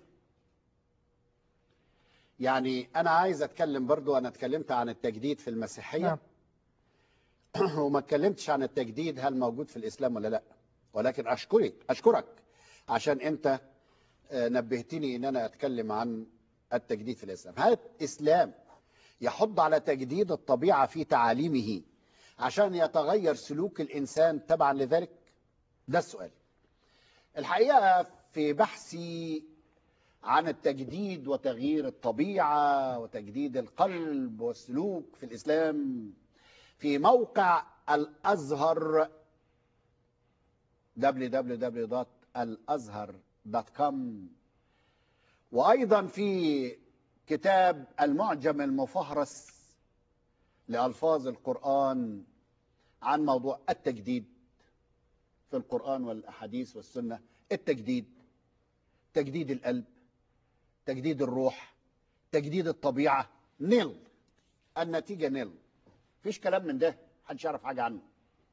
يعني أنا عايز أتكلم برضو أنا اتكلمت عن التجديد في المسيحية نعم. وما اتكلمتش عن التجديد هل موجود في الإسلام ولا لا ولكن أشكرك أشكرك عشان أنت آه، نبهتني أن أنا أتكلم عن التجديد في الإسلام هل الإسلام يحض على تجديد الطبيعة في تعاليمه عشان يتغير سلوك الإنسان تبعا لذلك ده السؤال الحقيقة في بحثي عن التجديد وتغيير الطبيعة وتجديد القلب والسلوك في الإسلام في موقع الأزهر www.الازهر.com وأيضا في كتاب المعجم المفهرس لألفاظ القرآن عن موضوع التجديد في القرآن والأحاديث والسنة التجديد تجديد القلب تجديد الروح تجديد الطبيعة نيل النتيجة نيل فيش كلام من ده محدش يعرف حاجة عنه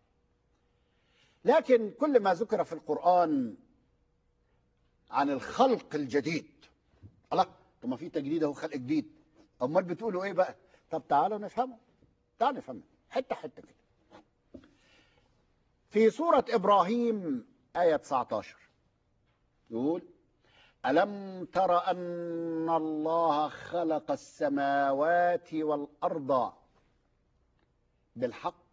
لكن كل ما ذكر في القرآن عن الخلق الجديد الله طب ما في تجديد اهو خلق جديد امال بتقولوا ايه بقى طب تعالوا نفهمه تعالوا نفهمه حته حته كده في سورة إبراهيم آية 19 يقول ألم تر أن الله خلق السماوات والأرض بالحق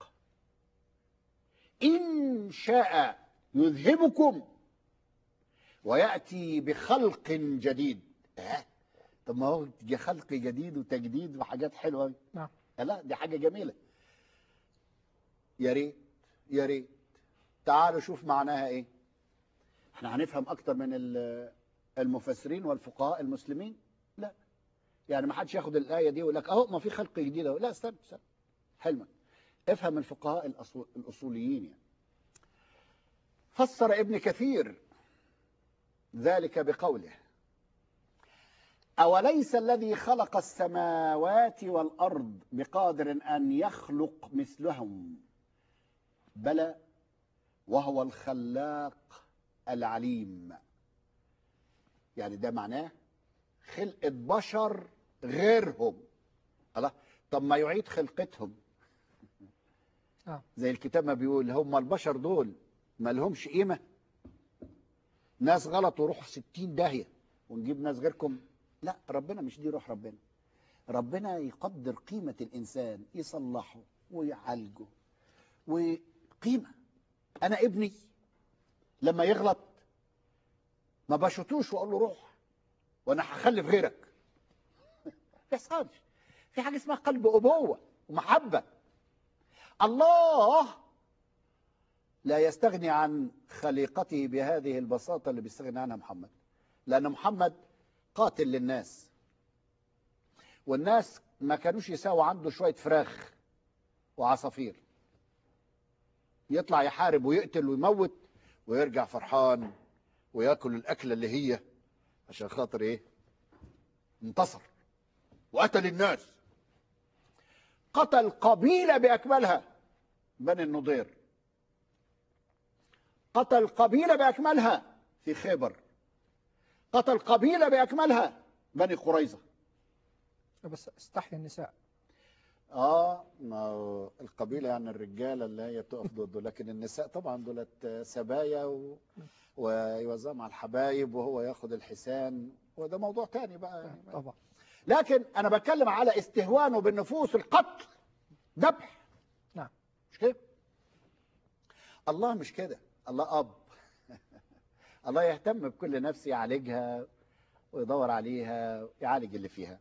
إن شاء يذهبكم ويأتي بخلق جديد آه، طب ما هو خلق جديد وتجديد وحاجات حلوة أوي. نعم. لا دي حاجة جميلة يا ريت يا ريت تعالوا شوف معناها ايه احنا هنفهم اكتر من ال- المفسرين والفقهاء المسلمين لا يعني ما حدش ياخد الايه دي ويقول لك اهو ما في خلق جديد اهو لا استنى استنى حلما افهم الفقهاء الأصول الاصوليين يعني فسر ابن كثير ذلك بقوله أوليس الذي خلق السماوات والأرض بقادر أن يخلق مثلهم بلى وهو الخلاق العليم يعني ده معناه خلقة بشر غيرهم الله طب ما يعيد خلقتهم آه. زي الكتاب ما بيقول هم البشر دول ما لهمش قيمة ناس غلط وروحوا في ستين داهية ونجيب ناس غيركم لا ربنا مش دي روح ربنا ربنا يقدر قيمة الإنسان يصلحه ويعالجه وقيمة أنا ابني لما يغلط ما بشوتوش وأقول له روح وأنا هخلف غيرك ما يحصلش في حاجة اسمها قلب أبوة ومحبة الله لا يستغني عن خليقته بهذه البساطة اللي بيستغني عنها محمد لأن محمد قاتل للناس والناس ما كانوش يساووا عنده شوية فراخ وعصافير يطلع يحارب ويقتل ويموت ويرجع فرحان وياكل الأكلة اللي هي عشان خاطر إيه انتصر وقتل الناس قتل قبيلة بأكملها بني النضير قتل قبيلة بأكملها في خيبر قتل قبيلة بأكملها بني قريظة بس استحيا النساء اه ما هو القبيله يعني الرجاله اللي هي تقف ضده لكن النساء طبعا دولت سبايا و... ويوزعهم على الحبايب وهو ياخد الحسان وده موضوع تاني بقى يعني طبعا لكن انا بتكلم على استهوانه بالنفوس القتل ذبح نعم. مش كده الله مش كده الله اب الله يهتم بكل نفس يعالجها ويدور عليها يعالج اللي فيها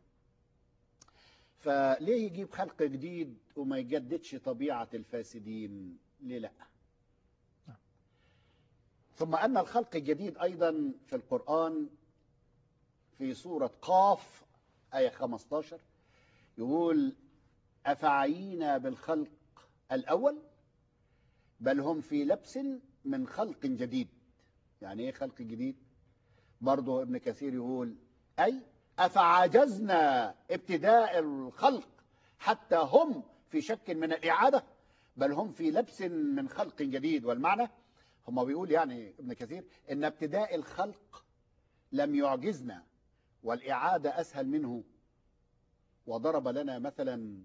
فليه يجيب خلق جديد وما يجددش طبيعة الفاسدين ليه لا ثم أن الخلق الجديد أيضا في القرآن في سورة قاف آية 15 يقول أفعينا بالخلق الأول بل هم في لبس من خلق جديد يعني ايه خلق جديد برضه ابن كثير يقول أي أفعجزنا ابتداء الخلق حتى هم في شك من الإعادة بل هم في لبس من خلق جديد والمعنى هم بيقول يعني ابن كثير إن ابتداء الخلق لم يعجزنا والإعادة أسهل منه وضرب لنا مثلا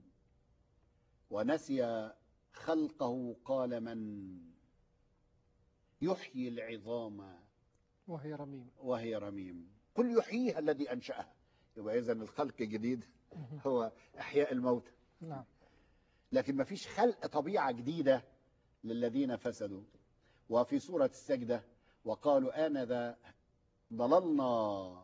ونسي خلقه قال من يحيي العظام وهي رميم وهي رميم قل يحييها الذي أنشأها يبقى إذا الخلق الجديد هو إحياء الموت نعم لكن ما فيش خلق طبيعة جديدة للذين فسدوا وفي سورة السجدة وقالوا آنذا ضللنا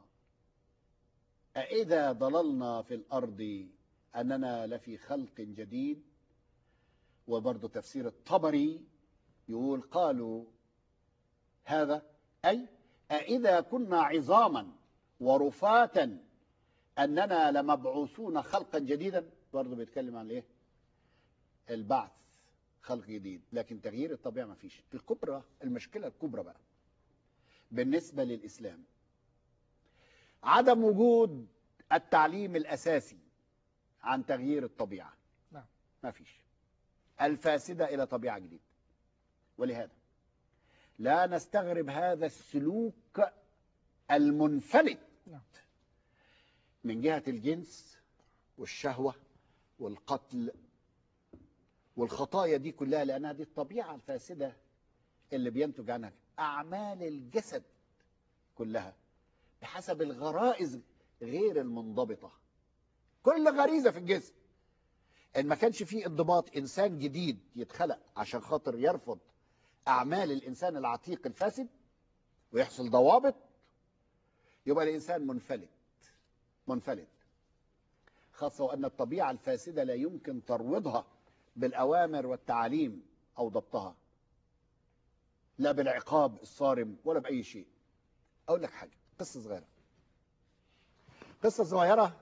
أإذا ضللنا في الأرض أننا لفي خلق جديد وبرضه تفسير الطبري يقول قالوا هذا أي أإذا كنا عظاما ورفاتا أننا لمبعوثون خلقا جديدا برضه بيتكلم عن إيه البعث خلق جديد لكن تغيير الطبيعة ما فيش الكبرى المشكلة الكبرى بقى بالنسبة للإسلام عدم وجود التعليم الأساسي عن تغيير الطبيعة نعم. ما فيش الفاسدة إلى طبيعة جديدة ولهذا لا نستغرب هذا السلوك المنفلت نعم. من جهة الجنس والشهوة والقتل والخطايا دي كلها لأنها دي الطبيعة الفاسدة اللي بينتج عنها أعمال الجسد كلها بحسب الغرائز غير المنضبطة كل غريزة في الجسم إن ما كانش فيه انضباط إنسان جديد يتخلق عشان خاطر يرفض أعمال الإنسان العتيق الفاسد ويحصل ضوابط يبقى الإنسان منفلت منفلت خاصة وأن الطبيعة الفاسدة لا يمكن ترويضها بالأوامر والتعاليم أو ضبطها لا بالعقاب الصارم ولا بأي شيء أقول لك حاجة قصة صغيرة قصة صغيرة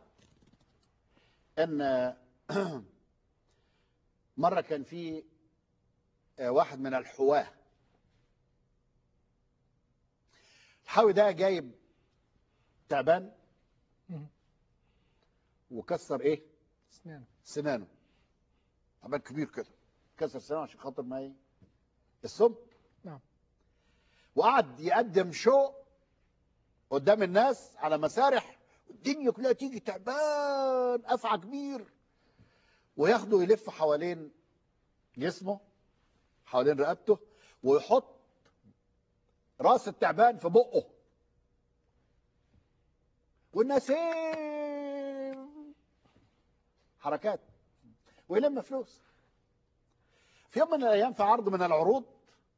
أن مرة كان في واحد من الحواة الحاوي ده جايب تعبان مم. وكسر ايه اسنان سنانه تعبان كبير كده كسر سنانه عشان خاطر ما ايه السم نعم. وقعد يقدم شو قدام الناس على مسارح الدنيا كلها تيجي تعبان افعى كبير وياخده يلف حوالين جسمه حوالين رقبته ويحط راس التعبان في بقه والناس ايه حركات ويلم فلوس في يوم من الايام في عرض من العروض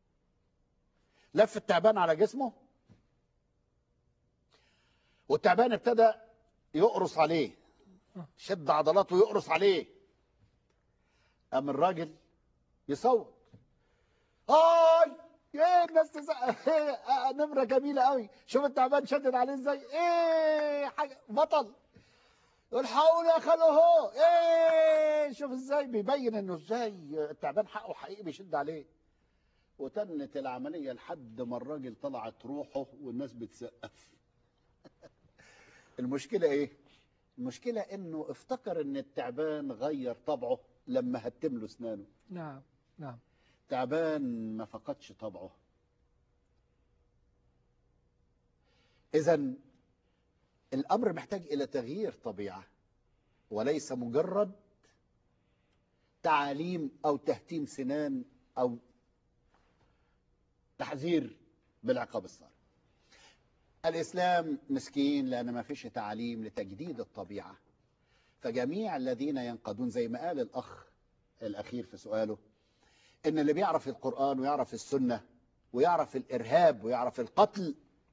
لف التعبان على جسمه والتعبان ابتدى يقرص عليه شد عضلاته ويقرص عليه قام الراجل يصوت هاي ايه الناس تزق إيه نمره جميله قوي شوف التعبان شدد عليه ازاي ايه حاجه بطل الحقوني يا خالو هو ايه شوف ازاي بيبين انه ازاي التعبان حقه حقيقي بيشد عليه وتنت العمليه لحد ما الراجل طلعت روحه والناس بتسقف المشكله ايه المشكله انه افتكر ان التعبان غير طبعه لما هتم له اسنانه نعم نعم تعبان ما فقدش طبعه اذا الامر محتاج الى تغيير طبيعه وليس مجرد تعاليم او تهتيم سنان او تحذير بالعقاب الصارم الاسلام مسكين لان ما فيش تعاليم لتجديد الطبيعه فجميع الذين ينقضون زي ما قال الاخ الاخير في سؤاله ان اللي بيعرف القرآن ويعرف السنة ويعرف الإرهاب ويعرف القتل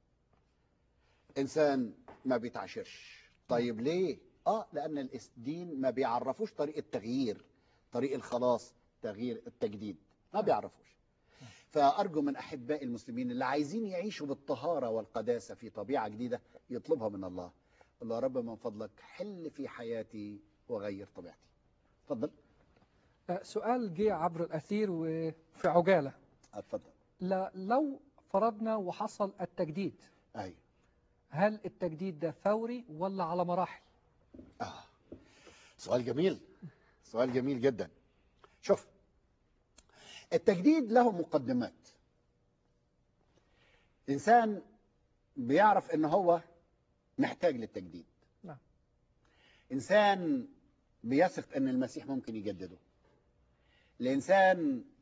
إنسان ما بيتعاشرش طيب ليه؟ آه لأن الدين ما بيعرفوش طريق التغيير طريق الخلاص تغيير التجديد ما بيعرفوش فأرجو من أحباء المسلمين اللي عايزين يعيشوا بالطهارة والقداسة في طبيعة جديدة يطلبها من الله الله رب من فضلك حل في حياتي وغير طبيعتي اتفضل آه، سؤال جه عبر الأثير وفي عجالة اتفضل لا- لو فرضنا وحصل التجديد ايوه هل التجديد ده فوري ولا على مراحل آه. سؤال جميل سؤال جميل جدا شوف التجديد له مقدمات إنسان بيعرف إن هو محتاج للتجديد نعم. إنسان بيثق إن المسيح ممكن يجدده الإنسان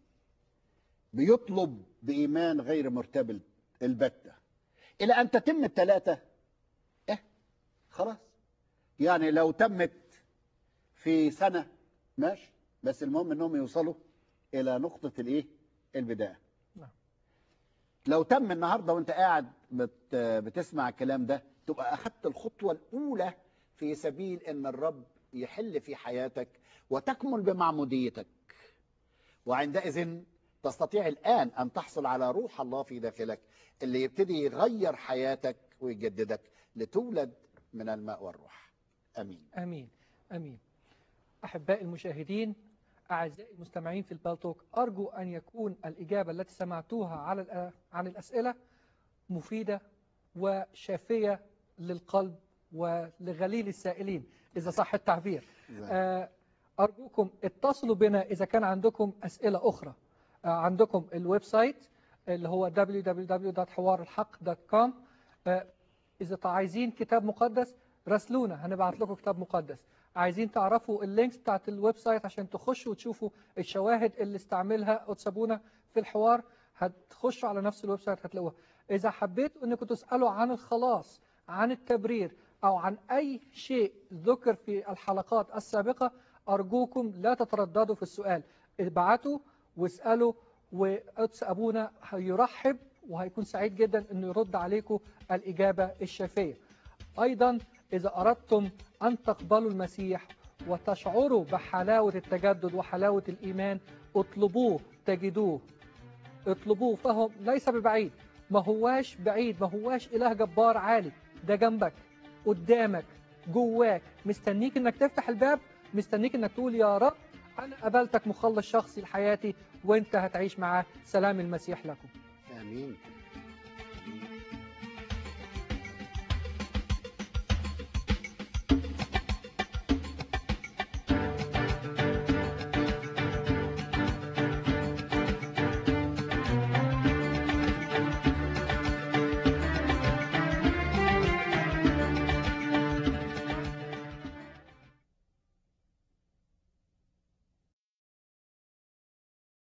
بيطلب بإيمان غير مرتبط البتة إلى أن تتم الثلاثة إيه خلاص يعني لو تمت في سنة ماشي بس المهم انهم يوصلوا الى نقطة الايه البداية نعم. لو تم النهاردة وانت قاعد بت بتسمع الكلام ده تبقى اخدت الخطوة الاولى في سبيل ان الرب يحل في حياتك وتكمل بمعموديتك وعندئذ تستطيع الآن أن تحصل على روح الله في داخلك اللي يبتدي يغير حياتك ويجددك لتولد من الماء والروح أمين أمين أمين أحبائي المشاهدين أعزائي المستمعين في البالتوك أرجو أن يكون الإجابة التي سمعتوها على الأ- عن الأسئلة مفيدة وشافية للقلب ولغليل السائلين إذا صح التعبير آه، أرجوكم اتصلوا بنا إذا كان عندكم أسئلة أخرى آه، عندكم الويب سايت اللي هو www.حوارالحق.com آه، إذا عايزين كتاب مقدس راسلونا هنبعت لكم كتاب مقدس عايزين تعرفوا اللينكس بتاعت الويب سايت عشان تخشوا وتشوفوا الشواهد اللي استعملها أتسابونا في الحوار هتخشوا على نفس الويب سايت هتلاقوها إذا حبيتوا أنكم تسألوا عن الخلاص عن التبرير أو عن أي شيء ذكر في الحلقات السابقة أرجوكم لا تترددوا في السؤال ابعتوا واسألوا وقدس أبونا هيرحب وهيكون سعيد جدا أنه يرد عليكم الإجابة الشافية أيضا إذا أردتم أن تقبلوا المسيح وتشعروا بحلاوة التجدد وحلاوة الإيمان اطلبوه تجدوه اطلبوه فهو ليس ببعيد ما هواش بعيد ما هواش إله جبار عالي ده جنبك قدامك جواك مستنيك انك تفتح الباب مستنيك انك تقول يا رب انا قبلتك مخلص شخصي لحياتي وانت هتعيش معاه سلام المسيح لكم امين